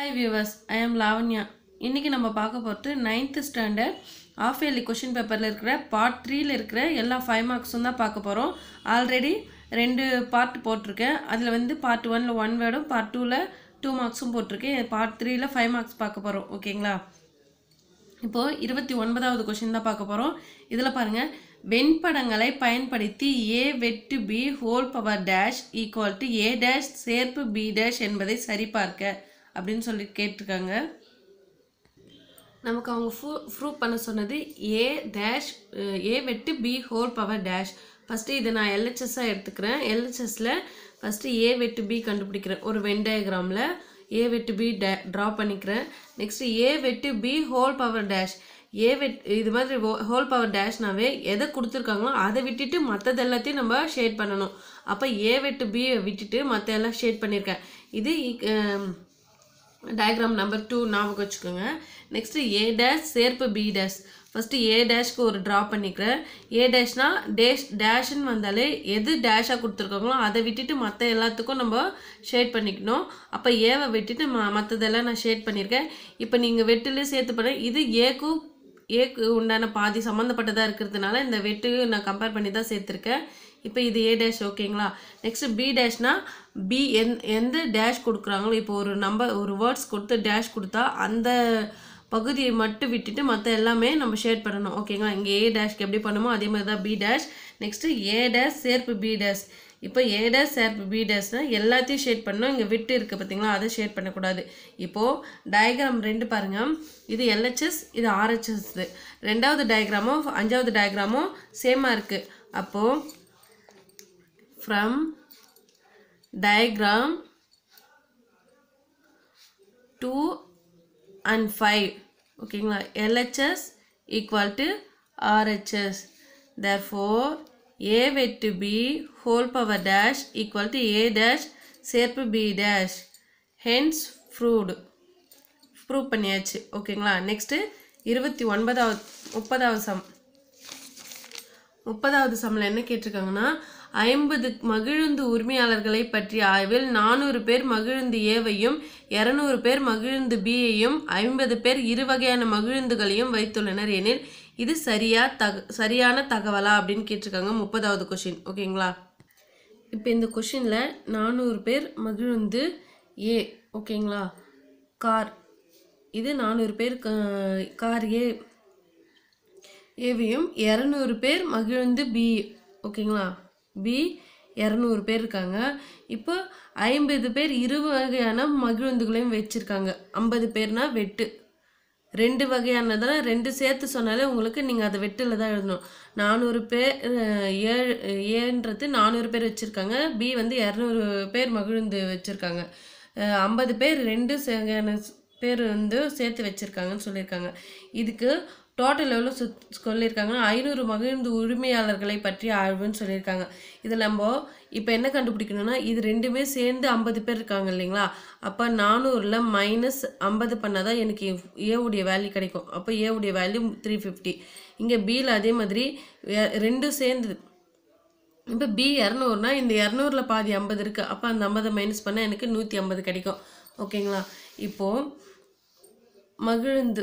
hi viewers ஐ ஆம் லாவண்யா இன்றைக்கி நம்ம பார்க்க போகிறது ninth standard half yearly question பேப்பரில் இருக்கிற பார்ட் த்ரீல இருக்கிற எல்லா ஃபைவ் மார்க்ஸும் தான் பார்க்க போகிறோம் ஆல்ரெடி ரெண்டு பார்ட் போட்டிருக்கேன் அதில் வந்து பார்ட் ஒனில் ஒன் வேர்டும் பார்ட் டூவில் டூ மார்க்ஸும் போட்டிருக்கேன் பார்ட் த்ரீல ஃபைவ் மார்க்ஸ் பார்க்க போகிறோம் ஓகேங்களா இப்போது இருபத்தி ஒன்பதாவது கொஷின் தான் பார்க்க போகிறோம் இதில் பாருங்கள் வெண்படங்களை பயன்படுத்தி ஏ வெட்டு B whole power dash equal to A dash சேர்ப்பு பி டேஷ் என்பதை சரிபார்க்க அப்படின்னு சொல்லி கேட்டிருக்காங்க நமக்கு அவங்க ப்ரூ ப்ரூவ் பண்ண சொன்னது ஏ டேஷ் ஏ வெட்டு B whole power dash first இதை நான் எல்ஹெச்எஸ்ஸாக எடுத்துக்கிறேன் எல்ஹெச்எஸில் ஃபஸ்ட்டு ஏ வெட்டு பி கண்டுபிடிக்கிறேன் ஒரு வென் டயக்ராமில் ஏ வெட்டு பி டே ட்ரா பண்ணிக்கிறேன் நெக்ஸ்ட்டு ஏ வெட்டு B whole power dash A வெட் இது மாதிரி ஹோல் பவர் டேஷ்னாவே எதை கொடுத்துருக்காங்களோ அதை விட்டுட்டு மற்றது எல்லாத்தையும் நம்ம ஷேட் பண்ணணும் அப்போ ஏ வெட்டு பி விட்டுட்டு மற்ற எல்லாம் ஷேட் பண்ணியிருக்கேன் இது டயக்ராம் நம்பர் டூ ஞாபகம் வச்சுக்கோங்க நெக்ஸ்ட்டு ஏ டேஷ் சேர்ப்பு பி டேஷ் ஃபஸ்ட்டு ஏ டேஷ்க்கு ஒரு ட்ரா பண்ணிக்கிறேன் ஏ டேஷ்னா டேஷ் டேஷ்னு வந்தாலே எது டேஷாக கொடுத்துருக்காங்களோ அதை விட்டுட்டு மற்ற எல்லாத்துக்கும் நம்ம ஷேட் பண்ணிக்கணும் அப்போ ஏவை விட்டுட்டு ம மற்றதெல்லாம் நான் ஷேட் பண்ணியிருக்கேன் இப்போ நீங்கள் வெட்டுலேயே சேர்த்து பண்ண இது ஏக்கும் ஏக்கு உண்டான பாதி சம்மந்தப்பட்டதாக இருக்கிறதுனால இந்த வெட்டு நான் கம்பேர் பண்ணி தான் சேர்த்துருக்கேன் இப்போ இது ஏ டேஷ் ஓகேங்களா நெக்ஸ்ட் பி டேஷ்னா பி எந் எந்த டேஷ் கொடுக்குறாங்களோ இப்போ ஒரு நம்பர் ஒரு வேர்ட்ஸ் கொடுத்து டேஷ் கொடுத்தா அந்த பகுதியை மட்டும் விட்டுட்டு மற்ற எல்லாமே நம்ம ஷேட் பண்ணணும் ஓகேங்களா இங்கே ஏ டேஷ்க்கு எப்படி பண்ணுமோ அதே மாதிரி தான் B dash next A dash சேர்ப்பு பி டேஷ் இப்போ ஏ டேஷ் சேர்ப்பு பி டேஷ்னா எல்லாத்தையும் ஷேட் பண்ணணும் இங்கே விட்டு இருக்குது பார்த்தீங்களா அதை ஷேட் பண்ணக்கூடாது இப்போது டயக்ராம் ரெண்டு பாருங்கள் இது எல்ஹெச்எஸ் இது ஆர்ஹெச்எஸ் ரெண்டாவது டயக்ராமும் அஞ்சாவது டயக்ராமும் சேமாக இருக்குது அப்போது from diagram 2 and 5 ஓகேங்களா LHS equal to RHS therefore A வெட்டு B whole power dash equal to A dash சேர்ப்பு B dash hence proved prove பண்ணியாச்சு ஓகேங்களா நெக்ஸ்ட்டு இருபத்தி ஒன்பதாவது முப்பதாவது சம் முப்பதாவது சம்மில் என்ன கேட்டிருக்காங்கன்னா ஐம்பது மகிழுந்து உரிமையாளர்களை பற்றிய ஆய்வில் நானூறு பேர் மகிழுந்து ஏவையும் இரநூறு பேர் மகிழுந்து பியையும் ஐம்பது பேர் இரு வகையான மகிழுந்துகளையும் வைத்துள்ளனர் எனில் இது சரியா தக சரியான தகவலா அப்படின்னு கேட்டிருக்காங்க முப்பதாவது கொஷின் ஓகேங்களா இப்போ இந்த கொஷினில் நானூறு பேர் மகிழுந்து ஏ ஓகேங்களா கார் இது நானூறு பேர் கார் ஏ ஏவியும் இரநூறு பேர் மகிழ்ந்து பி ஓகேங்களா பி இரநூறு பேர் இருக்காங்க இப்போ ஐம்பது பேர் இரு வகையான மகிழுந்துகளையும் வச்சுருக்காங்க ஐம்பது பேர்னா வெட்டு ரெண்டு வகையானதால் ரெண்டு சேர்த்து சொன்னாலே உங்களுக்கு நீங்கள் அதை வெட்டில் தான் எழுதணும் நானூறு பேர் ஏழு ஏன்றது நானூறு பேர் வச்சுருக்காங்க பி வந்து இரநூறு பேர் மகிழ்ந்து வச்சுருக்காங்க ஐம்பது பேர் ரெண்டு வகையான பேர் வந்து சேர்த்து வச்சுருக்காங்கன்னு சொல்லியிருக்காங்க இதுக்கு டோட்டல் எவ்வளோ சுத் சொல்லியிருக்காங்கன்னா ஐநூறு மகிழ்ந்து உரிமையாளர்களை பற்றி ஆய்வுன்னு சொல்லியிருக்காங்க இதில் நம்ம இப்போ என்ன கண்டுபிடிக்கணும்னா இது ரெண்டுமே சேர்ந்து ஐம்பது பேர் இருக்காங்க இல்லைங்களா அப்போ நானூறில் மைனஸ் ஐம்பது பண்ணால் தான் எனக்கு ஏவுடைய வேல்யூ கிடைக்கும் அப்போ ஏவுடைய வேல்யூ த்ரீ ஃபிஃப்டி இங்கே பியில் அதே மாதிரி ரெண்டும் சேர்ந்து இப்போ பி இரநூறுனா இந்த இரநூறுல பாதி ஐம்பது இருக்குது அப்போ அந்த ஐம்பதை மைனஸ் பண்ணால் எனக்கு நூற்றி ஐம்பது கிடைக்கும் ஓகேங்களா இப்போது மகிழ்ந்து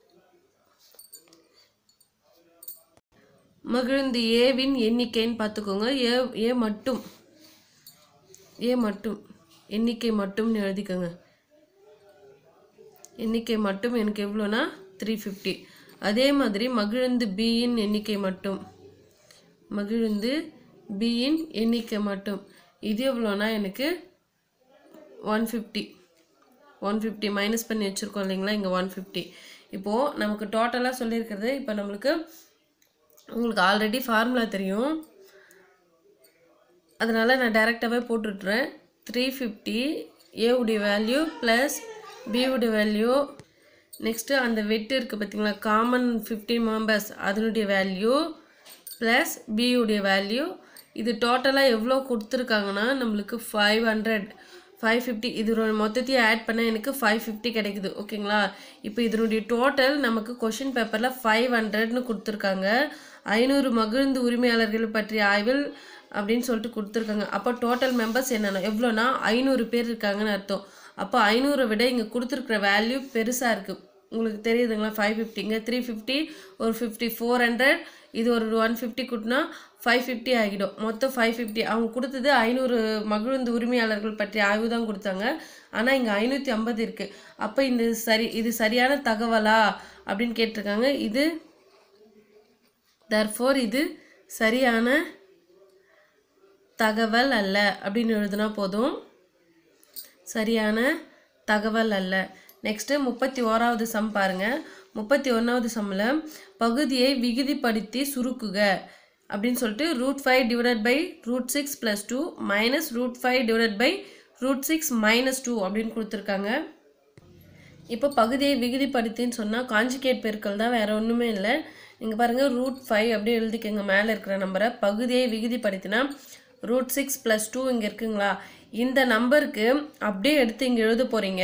மகிழ்ந்து ஏவின் எண்ணிக்கைன்னு பார்த்துக்கோங்க ஏ ஏ மட்டும் ஏ மட்டும் எண்ணிக்கை மட்டும்னு எழுதிக்கோங்க எண்ணிக்கை மட்டும் எனக்கு எவ்வளோனா த்ரீ ஃபிஃப்டி அதே மாதிரி மகிழ்ந்து பியின் எண்ணிக்கை மட்டும் மகிழ்ந்து பியின் எண்ணிக்கை மட்டும் இது எவ்வளோனா எனக்கு one fifty one fifty minus பண்ணி வச்சுருக்கோம் இல்லைங்களா இங்கே ஒன் ஃபிஃப்டி இப்போது நமக்கு டோட்டலாக சொல்லியிருக்கிறது இப்போ நம்மளுக்கு உங்களுக்கு ஆல்ரெடி ஃபார்முலா தெரியும் அதனால் நான் டைரெக்டாகவே போட்டுட்றேன் த்ரீ ஃபிஃப்டி ஏவுடைய வேல்யூ ப்ளஸ் பியுடைய வேல்யூ நெக்ஸ்ட்டு அந்த வெட்டு இருக்குது பார்த்தீங்களா காமன் ஃபிஃப்டீன் மெம்பர்ஸ் அதனுடைய வேல்யூ ப்ளஸ் பியுடைய வேல்யூ இது டோட்டலாக எவ்வளோ கொடுத்துருக்காங்கன்னா நம்மளுக்கு ஃபைவ் ஹண்ட்ரட் ஃபைவ் ஃபிஃப்டி இது மொத்தத்தையும் ஆட் பண்ண எனக்கு ஃபைவ் ஃபிஃப்டி கிடைக்குது ஓகேங்களா இப்போ இதனுடைய டோட்டல் நமக்கு கொஷின் பேப்பரில் ஃபைவ் ஹண்ட்ரட்னு கொடுத்துருக்காங்க ஐநூறு மகிழ்ந்து உரிமையாளர்கள் பற்றிய ஆய்வில் அப்படின்னு சொல்லிட்டு கொடுத்துருக்காங்க அப்போ டோட்டல் மெம்பர்ஸ் என்னென்ன எவ்வளோனா ஐநூறு பேர் இருக்காங்கன்னு அர்த்தம் அப்போ ஐநூறை விட இங்கே கொடுத்துருக்குற வேல்யூ பெருசாக இருக்குது உங்களுக்கு தெரியுதுங்களா ஃபைவ் ஃபிஃப்டி இங்கே த்ரீ ஃபிஃப்டி ஒரு ஃபிஃப்டி ஃபோர் ஹண்ட்ரட் இது ஒரு ஒன் ஃபிஃப்டி கூட்டினா ஃபைவ் ஃபிஃப்டி ஆகிடும் மொத்தம் ஃபைவ் ஃபிஃப்டி அவங்க கொடுத்தது ஐநூறு மகிழுந்து உரிமையாளர்கள் பற்றிய ஆய்வு தான் கொடுத்தாங்க ஆனால் இங்கே ஐநூற்றி ஐம்பது இருக்குது அப்போ இந்த சரி இது சரியான தகவலா அப்படின்னு கேட்டிருக்காங்க இது தர்ஃபோர் இது சரியான தகவல் அல்ல அப்படின்னு எழுதுனா போதும் சரியான தகவல் அல்ல நெக்ஸ்ட்டு முப்பத்தி ஓராவது சம் பாருங்க முப்பத்தி ஒன்றாவது சம்மில் பகுதியை விகுதிப்படுத்தி சுருக்குக அப்படின்னு சொல்லிட்டு root five divided by root six plus two minus root five divided by root six minus two அப்படின்னு கொடுத்துருக்காங்க இப்போ பகுதியை விகுதிப்படுத்தின்னு சொன்னால் காஞ்சிகேட் பெருக்கல் தான் வேறு ஒன்றுமே இல்லை இங்கே பாருங்கள் ரூட் ஃபைவ் அப்படியே எழுதிக்கங்க மேலே இருக்கிற நம்பரை பகுதியை விகுதிப்படுத்தினா ரூட் சிக்ஸ் ப்ளஸ் டூ இங்கே இருக்குங்களா இந்த நம்பருக்கு அப்படியே எடுத்து இங்கே எழுத போகிறீங்க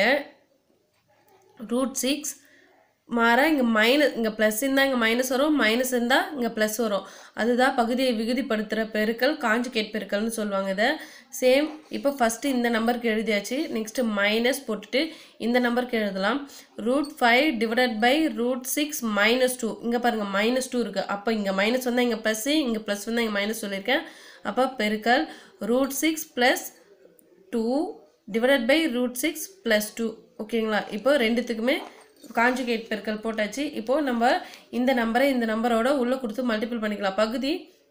ரூட் சிக்ஸ் மாறா இங்கே மைனஸ் இங்கே ப்ளஸ் இருந்தால் இங்கே மைனஸ் வரும் மைனஸ் இருந்தால் இங்கே ப்ளஸ் வரும் அதுதான் பகுதியை விகுதிப்படுத்துகிற பெருக்கல் காஞ்சுகேட் பெருக்கல்னு சொல்லுவாங்க இதை சேம் இப்போ ஃபஸ்ட்டு இந்த நம்பருக்கு எழுதியாச்சு நெக்ஸ்ட்டு மைனஸ் போட்டுட்டு இந்த நம்பருக்கு எழுதலாம் root five divided by root six minus two இங்கே பாருங்கள் மைனஸ் டூ இருக்குது அப்போ இங்கே மைனஸ் வந்தால் இங்கே ப்ளஸ்ஸு இங்கே ப்ளஸ் வந்தால் இங்கே மைனஸ் சொல்லியிருக்கேன் அப்போ பெருக்கல் root six plus two divided by root six plus two ஓகேங்களா இப்போ ரெண்டுத்துக்குமே காஞ்சுகேட் பெருக்கல் போட்டாச்சு இப்போது நம்ம இந்த நம்பரை இந்த நம்பரோட உள்ளே கொடுத்து மல்டிபிள் பண்ணிக்கலாம் பகுதி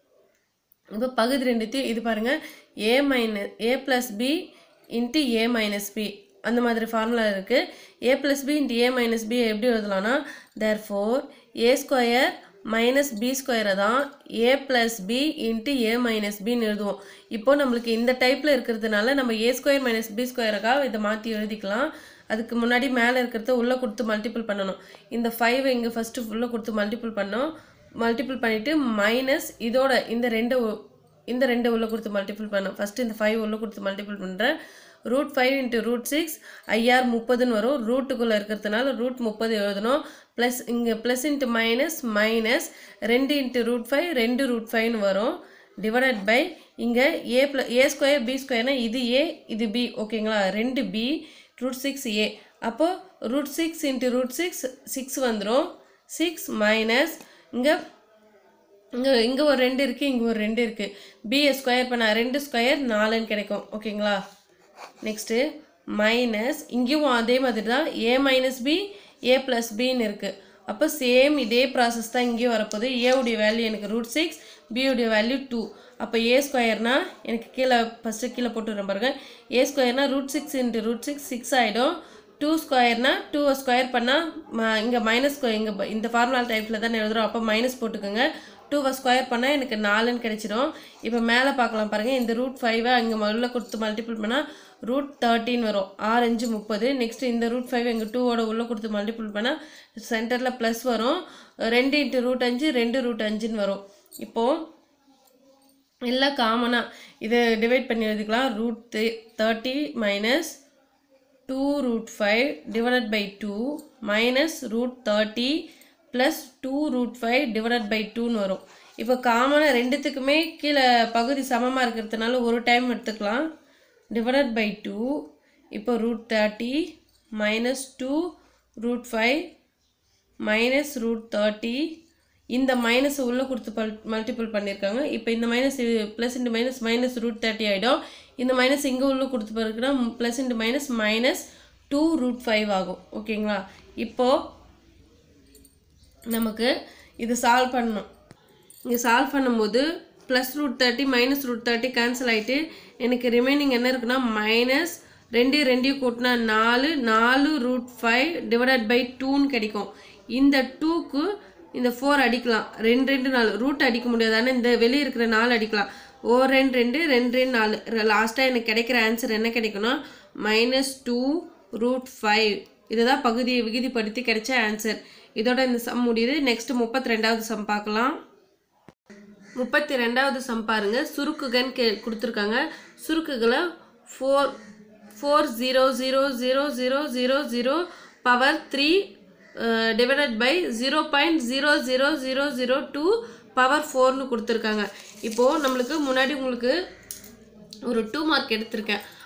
இப்போ பகுதி ரெண்டுத்தையும் இது பாருங்கள் A minus A plus B into A minus B அந்த மாதிரி ஃபார்முலா இருக்குது A plus B into A minus B எப்படி எழுதலாம்னா there four A square minus B ஸ்கொயரை தான் A plus B into A minus பின்னு எழுதுவோம் இப்போ நம்மளுக்கு இந்த டைப்பில் இருக்கிறதுனால நம்ம ஏ ஸ்கொயர் மைனஸ் பி ஸ்கொயருக்காக இதை மாற்றி எழுதிக்கலாம் அதுக்கு முன்னாடி மேலே இருக்கிறத உள்ளே கொடுத்து மல்டிபிள் பண்ணணும் இந்த ஃபைவ் இங்கே ஃபஸ்ட்டு உள்ளே கொடுத்து மல்டிபிள் பண்ணோம் மல்டிபிள் பண்ணிவிட்டு மைனஸ் இதோட இந்த ரெண்டு உ- இந்த ரெண்டு உள்ளே கொடுத்து மல்டிபிள் பண்ணோம் ஃபஸ்ட்டு இந்த ஃபைவ் உள்ளே கொடுத்து மல்டிபிள் பண்ணுறேன் root five into root six ஐஆர் முப்பதுன்னு வரும் ரூட்டுக்குள்ளே இருக்கிறதுனால ரூட் முப்பது எழுதணும் ப்ளஸ் இங்கே ப்ளஸ் இன்ட்டு மைனஸ் மைனஸ் ரெண்டு இன்ட்டு ரூட் ஃபைவ் ரெண்டு ரூட் ஃபைவ்னு வரும் டிவைடட் பை இங்கே ஏ ப்ள ஏ ஸ்கொயர் பி ஸ்கொயர்னா இது ஏ இது பி ஓகேங்களா ரெண்டு பி ரூட் சிக்ஸ் ஏ அப்போ root six into root six six வந்துடும் சிக்ஸ் மைனஸ் இங்கே இங்கே இங்கே ஒரு ரெண்டு இருக்குது இங்கே ஒரு ரெண்டு இருக்குது பிஏ ஸ்கொயர் பண்ண ரெண்டு ஸ்கொயர் நாலுன்னு கிடைக்கும் ஓகேங்களா நெக்ஸ்ட்டு மைனஸ் இங்கேயும் அதே மாதிரி தான் A minus B A plus பின்னு இருக்குது அப்போ சேம் இதே ப்ராசஸ் தான் இங்கேயும் வரப்போகுது ஏவுடைய வேல்யூ எனக்கு ரூட் சிக்ஸ் பியுடைய வேல்யூ டூ அப்போ ஏ ஸ்கொயர்னா எனக்கு கீழே ஃபஸ்ட்டு கீழே போட்டுறேன் பாருங்க ஏ ஸ்கொயர்னா root six into root six six ஆகிடும் டூ ஸ்கொயர்னா டூவை ஸ்கொயர் பண்ணால் இங்கே மைனஸ் இங்கே இந்த ஃபார்முலா டைப்பில் தானே எழுதுறோம் அப்போ மைனஸ் போட்டுக்கோங்க டூவை ஸ்கொயர் பண்ணால் எனக்கு நாலுன்னு கிடைச்சிடும் இப்போ மேலே பார்க்கலாம் பாருங்கள் இந்த ரூட் ஃபைவை இங்கே உள்ள கொடுத்து மல்டிபிள் பண்ணால் ரூட் தேர்ட்டின் வரும் ஆரஞ்சு முப்பது நெக்ஸ்ட் இந்த ரூட் ஃபைவ் எங்கள் டூவோட உள்ளே கொடுத்து மல்டிபிள் பண்ணால் சென்டரில் ப்ளஸ் வரும் ரெண்டு இன்ட்டு ரூட் அஞ்சு ரெண்டு ரூட் அஞ்சுன்னு வரும் இப்போது எல்லாம் காமனாக இதை டிவைட் பண்ணி எழுதிக்கலாம் root thirty minus two root five divided by two minus root thirty plus two root five divided by டூன்னு வரும் இப்போ காமனாக ரெண்டுத்துக்குமே கீழே பகுதி சமமாக இருக்கிறதுனால ஒரு டைம் எடுத்துக்கலாம் டிவைடட் பை டூ இப்போ root thirty minus two root five minus root thirty இந்த மைனஸ் உள்ளே கொடுத்து பல் மல்டிபிள் பண்ணியிருக்காங்க இப்போ இந்த minus plus into minus minus root thirty ஆகிடும் இந்த மைனஸ் இங்கே உள்ளே கொடுத்து பிறகுனா plus into minus minus two root five ஆகும் ஓகேங்களா இப்போது நமக்கு இது சால்வ் பண்ணணும் இங்கே சால்வ் பண்ணும்போது plus root thirty minus root thirty cancel ஆகிட்டு எனக்கு ரிமைனிங் என்ன இருக்குன்னா மைனஸ் ரெண்டு ரெண்டையும் கூட்டினா நாலு நாலு ரூட் ஃபைவ் டிவைடட் பை டூன்னு கிடைக்கும் இந்த டூக்கு இந்த ஃபோர் அடிக்கலாம் ரெண்டு ரெண்டு நாலு ரூட் அடிக்க முடியாது ஆனால் இந்த வெளியே இருக்கிற நாலு அடிக்கலாம் ஓ ரெண்டு ரெண்டு ரெண்டு ரெண்டு நாலு லாஸ்ட்டாக எனக்கு கிடைக்கிற ஆன்சர் என்ன கிடைக்கும்னா மைனஸ் டூ ரூட் ஃபைவ் இதுதான் பகுதியை விகுதிப்படுத்தி கிடைச்ச ஆன்சர் இதோட இந்த சம் முடியுது நெக்ஸ்ட் முப்பத்தி ரெண்டாவது சம் பார்க்கலாம் முப்பத்தி ரெண்டாவது சம் பாருங்க சுருக்குகன்னு கே கொடுத்துருக்காங்க சுருக்குகளை four four zero zero zero zero zero zero power three divided by zero point zero zero zero zero two power ஃபோர்னு கொடுத்துருக்காங்க இப்போது நம்மளுக்கு முன்னாடி உங்களுக்கு ஒரு டூ மார்க் எடுத்திருக்கேன்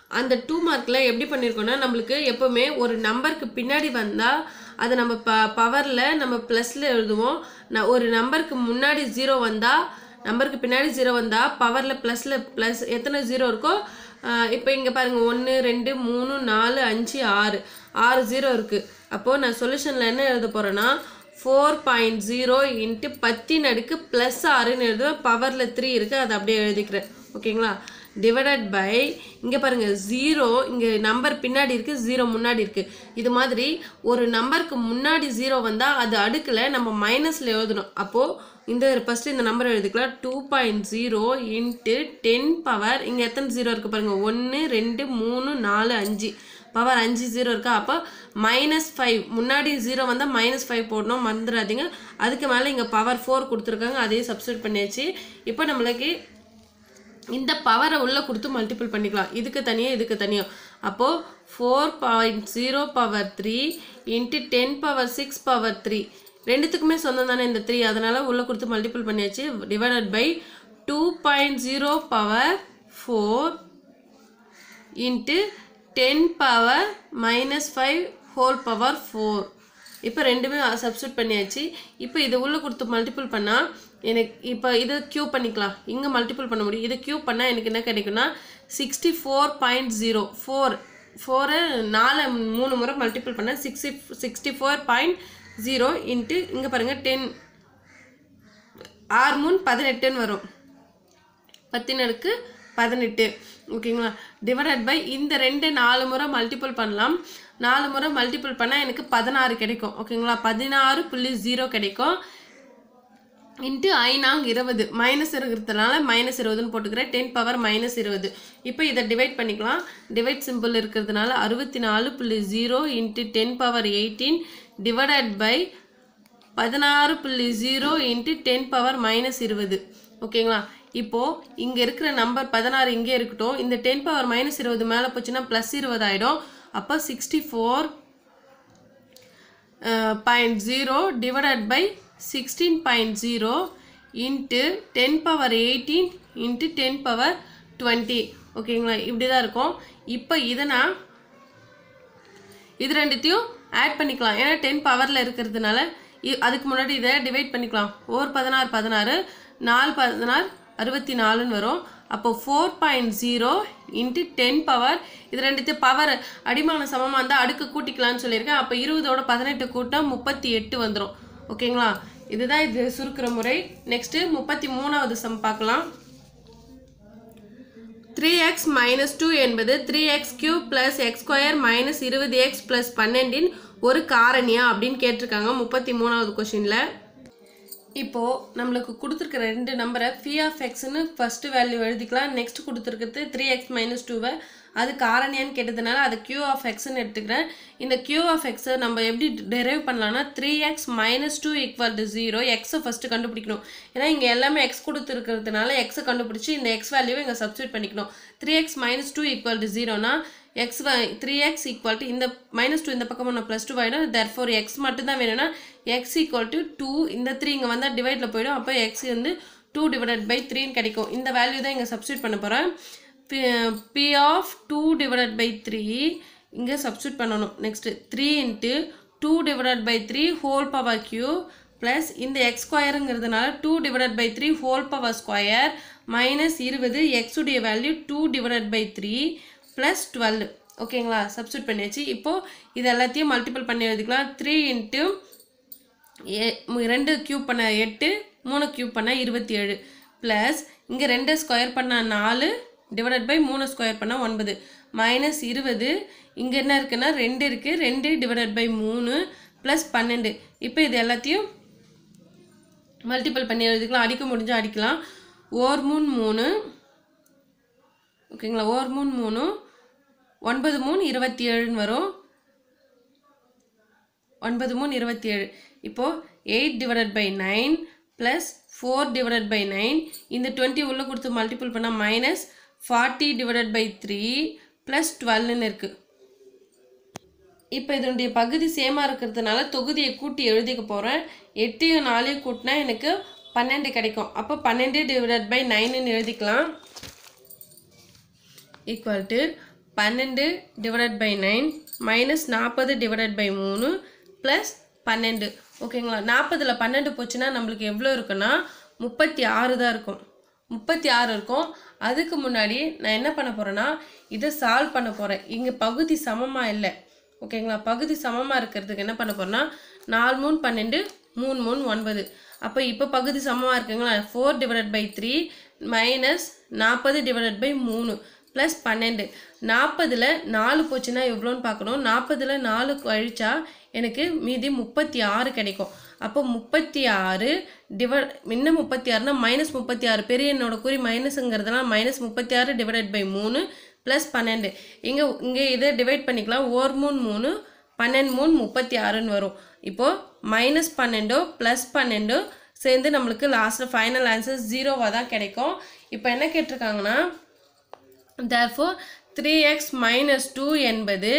அந்த டூ மார்க்கில் எப்படி பண்ணியிருக்கோம்னா நம்மளுக்கு எப்போவுமே ஒரு நம்பருக்கு பின்னாடி வந்தால் அதை நம்ம ப பவரில் நம்ம ப்ளஸில் எழுதுவோம் நான் ஒரு நம்பருக்கு முன்னாடி ஜீரோ வந்தால் நம்பருக்கு பின்னாடி ஜீரோ வந்தால் பவரில் ப்ளஸில் ப்ளஸ் எத்தனை ஜீரோ இருக்கோ இப்போ இங்கே பாருங்கள் ஒன்று ரெண்டு மூணு நாலு அஞ்சு ஆறு ஆறு ஜீரோ இருக்குது அப்போது நான் சொல்யூஷனில் என்ன எழுத போகிறேன்னா ஃபோர் பாயிண்ட் ஜீரோ இன்ட்டு பத்தின் அடுக்கு ப்ளஸ் ஆறுன்னு எழுதுவேன் பவரில் த்ரீ இருக்குது அதை அப்படியே எழுதிக்கிறேன் ஓகேங்களா டிவைடட் பை இங்கே பாருங்கள் ஜீரோ இங்கே நம்பர் பின்னாடி இருக்குது ஜீரோ முன்னாடி இருக்குது இது மாதிரி ஒரு நம்பருக்கு முன்னாடி ஜீரோ வந்தால் அது அடுக்கில் நம்ம மைனஸில் எழுதணும் அப்போது இந்த ஃபஸ்ட்டு இந்த நம்பர் எழுதிக்கலாம் two point zero into ten power இங்கே எத்தனை ஜீரோ இருக்குது பாருங்கள் ஒன்று ரெண்டு மூணு நாலு அஞ்சு பவர் அஞ்சு ஜீரோ இருக்கா அப்போ மைனஸ் ஃபைவ் முன்னாடி ஜீரோ வந்தால் மைனஸ் ஃபைவ் போடணும் மறந்துடாதீங்க அதுக்கு மேலே இங்கே பவர் ஃபோர் கொடுத்துருக்காங்க அதையும் சப்ஸ்டியூட் பண்ணியாச்சு இப்போ நம்மளுக்கு இந்த பவரை உள்ளே கொடுத்து மல்டிபிள் பண்ணிக்கலாம் இதுக்கு தனியாக இதுக்கு தனியாக அப்போது four point zero power three into ten power six power three ரெண்டுத்துக்குமே சொந்தம் தானே இந்த த்ரீ அதனால் உள்ளே கொடுத்து மல்டிபிள் பண்ணியாச்சு divided by two point zero power four into ten power minus five whole power four இப்போ ரெண்டுமே சப்ஸ்டியூட் பண்ணியாச்சு இப்போ இது உள்ளே கொடுத்து மல்டிபிள் பண்ணால் எனக்கு இப்போ இதை க்யூ பண்ணிக்கலாம் இங்கே மல்டிபிள் பண்ண முடியும் இதை க்யூ பண்ணால் எனக்கு என்ன கிடைக்கும்னா sixty four point zero four ஃபோரை நாலு மூணு முறை மல்டிபிள் பண்ணால் sixty sixty four point zero into இங்கே பாருங்கள் டென் ஆறு மூணு பதினெட்டுன்னு வரும் பத்தினருக்கு பதினெட்டு ஓகேங்களா டிவைடட் பை இந்த ரெண்டு நாலு முறை மல்டிபிள் பண்ணலாம் நாலு முறை மல்டிபிள் பண்ணால் எனக்கு பதினாறு கிடைக்கும் ஓகேங்களா பதினாறு புள்ளி ஜீரோ கிடைக்கும் இன்ட்டு ஐநாங் இருபது மைனஸ் இருக்கிறதுனால மைனஸ் இருபதுன்னு போட்டுக்கிறேன் டென் பவர் மைனஸ் இருபது இப்போ இதை டிவைட் பண்ணிக்கலாம் டிவைட் சிம்பிள் இருக்கிறதுனால அறுபத்தி நாலு புள்ளி zero into ten power eighteen divided by பதினாறு புள்ளி zero into ten power minus இருபது ஓகேங்களா இப்போது இங்கே இருக்கிற நம்பர் பதினாறு இங்கே இருக்கட்டும் இந்த டென் பவர் மைனஸ் இருபது மேலே போச்சுன்னா ப்ளஸ் இருபது ஆகிடும் அப்போ sixty four point zero divided by sixteen point zero into ten power eighteen into ten power twenty ஓகேங்களா இப்படி தான் இருக்கும் இப்போ இதை நான் இது ரெண்டுத்தையும் ஆட் பண்ணிக்கலாம் ஏன்னா டென் பவரில் இருக்கிறதுனால இ- அதுக்கு முன்னாடி இதை டிவைட் பண்ணிக்கலாம் ஓர் பதினாறு பதினாறு நாலு பதினாறு அறுபத்தி நாலுன்னு வரும் அப்போ four point zero into ten power இது ரெண்டுத்தையும் பவர் அடிமான சமமாக இருந்தால் அடுக்கு கூட்டிக்கலாம்னு சொல்லியிருக்கேன் அப்போ இருபதோட பதினெட்டு கூட்டம் முப்பத்தி எட்டு வந்துடும் ஓகேங்களா இதுதான் இது சுருக்கிற முறை நெக்ஸ்ட்டு முப்பத்தி மூணாவது சம் பார்க்கலாம் த்ரீ எக்ஸ் மைனஸ் டூ என்பது three X cube plus X square minus இருபது எக்ஸ் ப்ளஸ் பன்னெண்டின் ஒரு காரணியா அப்படின்னு கேட்டிருக்காங்க முப்பத்தி மூணாவது கொஷினில் இப்போது நம்மளுக்கு கொடுத்துருக்க ரெண்டு நம்பரை ஃபி ஆஃப் எக்ஸ்னு ஃபஸ்ட்டு வேல்யூ எழுதிக்கலாம் நெக்ஸ்ட் கொடுத்துருக்கிறது த்ரீ எக்ஸ் மைனஸ் டூவை அது காரணியான்னு கேட்டதுனால அது கியூ ஆஃப் எக்ஸ்னு எடுத்துக்கிறேன் இந்த கியூ ஆஃப் எக்ஸை நம்ம எப்படி டெரைவ் பண்ணலாம்னா three X minus two equal to zero எக்ஸை ஃபஸ்ட்டு கண்டுபிடிக்கணும் ஏன்னா இங்கே எல்லாமே எக்ஸ் கொடுத்துருக்கிறதுனால எக்ஸை கண்டுபிடிச்சி இந்த எக்ஸ் வேல்யூவை இங்கே சப்ஸ்டியூட் பண்ணிக்கணும் three X minus two equal to ஜீரோனா x three x equal to இந்த மைனஸ் டூ இந்த பக்கம் நான் ப்ளஸ் டூ ஆகிடும் தேர் ஃபோர் எக்ஸ் மட்டும்தான் வேணும்னா எக்ஸ் ஈக்குவல் டு டூ இந்த த்ரீ இங்கே வந்தால் டிவைடில் போயிடும் அப்போ எக்ஸ் வந்து டூ டிவைடட் பை த்ரீன்னு கிடைக்கும் இந்த வேல்யூ தான் இங்கே சப்ஸ்டியூட் பண்ண போகிறேன் p of two divided by three இங்கே சப்ஸ்டியூட் பண்ணணும் next three into two divided by three whole power cube plus இந்த எக்ஸ் ஸ்கொயருங்கிறதுனால two divided by three whole power square minus இருபது எக்ஸுடைய value two divided by three plus twelve ஓகேங்களா substitute பண்ணியாச்சு இப்போது இது எல்லாத்தையும் மல்டிபிள் பண்ணி எழுதிக்கலாம் த்ரீ இன்ட்டு ஏ மு- ரெண்டு க்யூப் பண்ண எட்டு மூணு க்யூப் பண்ண இருபத்தி ஏழு ப்ளஸ் இங்கே ரெண்டு ஸ்கொயர் பண்ண நாலு டிவைடட் பை மூணு ஸ்கொயர் பண்ண ஒன்பது மைனஸ் இருபது இங்கே என்ன இருக்குன்னா ரெண்டு இருக்குது ரெண்டு டிவைடட் பை மூணு ப்ளஸ் பன்னெண்டு இப்போ இது எல்லாத்தையும் மல்டிபிள் பண்ணி எழுதிக்கலாம் அடிக்க முடிஞ்சால் அடிக்கலாம் ஓர் மூணு மூணு ஓகேங்களா ஓர் மூணு மூணு ஒன்பது மூணு இருபத்தி ஏழுன்னு வரும் ஒன்பது மூணு இருபத்தி ஏழு இப்போது eight divided by nine plus four divided by nine இந்த டுவெண்ட்டி உள்ளே கொடுத்து மல்டிபிள் பண்ணால் minus forty divided by three plus டுவெல்னு இருக்குது இப்போ இதனுடைய பகுதி சேமாக இருக்கிறதுனால தொகுதியை கூட்டி எழுதிக்க போகிறேன் எட்டையும் நாலையும் கூட்டினா எனக்கு பன்னெண்டு கிடைக்கும் அப்போ பன்னெண்டு டிவைடட் பை நைனுன்னு எழுதிக்கலாம் ஈக்குவல் டு பன்னெண்டு டிவைடட் பை நைன் மைனஸ் நாற்பது டிவைடட் பை மூணு ப்ளஸ் பன்னெண்டு ஓகேங்களா நாற்பதில் பன்னெண்டு போச்சுன்னா நம்மளுக்கு எவ்வளோ இருக்குன்னா முப்பத்தி ஆறு தான் இருக்கும் முப்பத்தி ஆறு இருக்கும் அதுக்கு முன்னாடி நான் என்ன பண்ண போகிறேன்னா இதை சால்வ் பண்ண போகிறேன் இங்கே பகுதி சமமாக இல்லை ஓகேங்களா பகுதி சமமாக இருக்கிறதுக்கு என்ன பண்ண போகிறேன்னா நாலு மூணு பன்னெண்டு மூணு மூணு ஒன்பது அப்போ இப்போ பகுதி சமமாக இருக்குங்களா four divided by three minus நாற்பது டிவைடட் பை மூணு ப்ளஸ் பன்னெண்டு நாற்பதில் நாலு போச்சுன்னா எவ்வளோன்னு பார்க்கணும் நாற்பதில் நாலு கழிச்சா எனக்கு மீதி முப்பத்தி ஆறு கிடைக்கும் அப்போ முப்பத்தி ஆறு டிவை இன்னும் முப்பத்தி ஆறுனா மைனஸ் முப்பத்தி ஆறு பெரிய என்னோட குறி மைனஸுங்கிறதுனால மைனஸ் முப்பத்தி ஆறு டிவைடட் பை மூணு ப்ளஸ் பன்னெண்டு இங்கே இங்கே இதை டிவைட் பண்ணிக்கலாம் ஓர் மூணு மூணு பன்னெண்டு மூணு முப்பத்தி ஆறுன்னு வரும் இப்போது மைனஸ் பன்னெண்டோ ப்ளஸ் பன்னெண்டோ சேர்ந்து நம்மளுக்கு லாஸ்ட்டில் ஃபைனல் ஆன்சர் ஜீரோவாக தான் கிடைக்கும் இப்போ என்ன கேட்டிருக்காங்கன்னா therefore three X minus two என்பது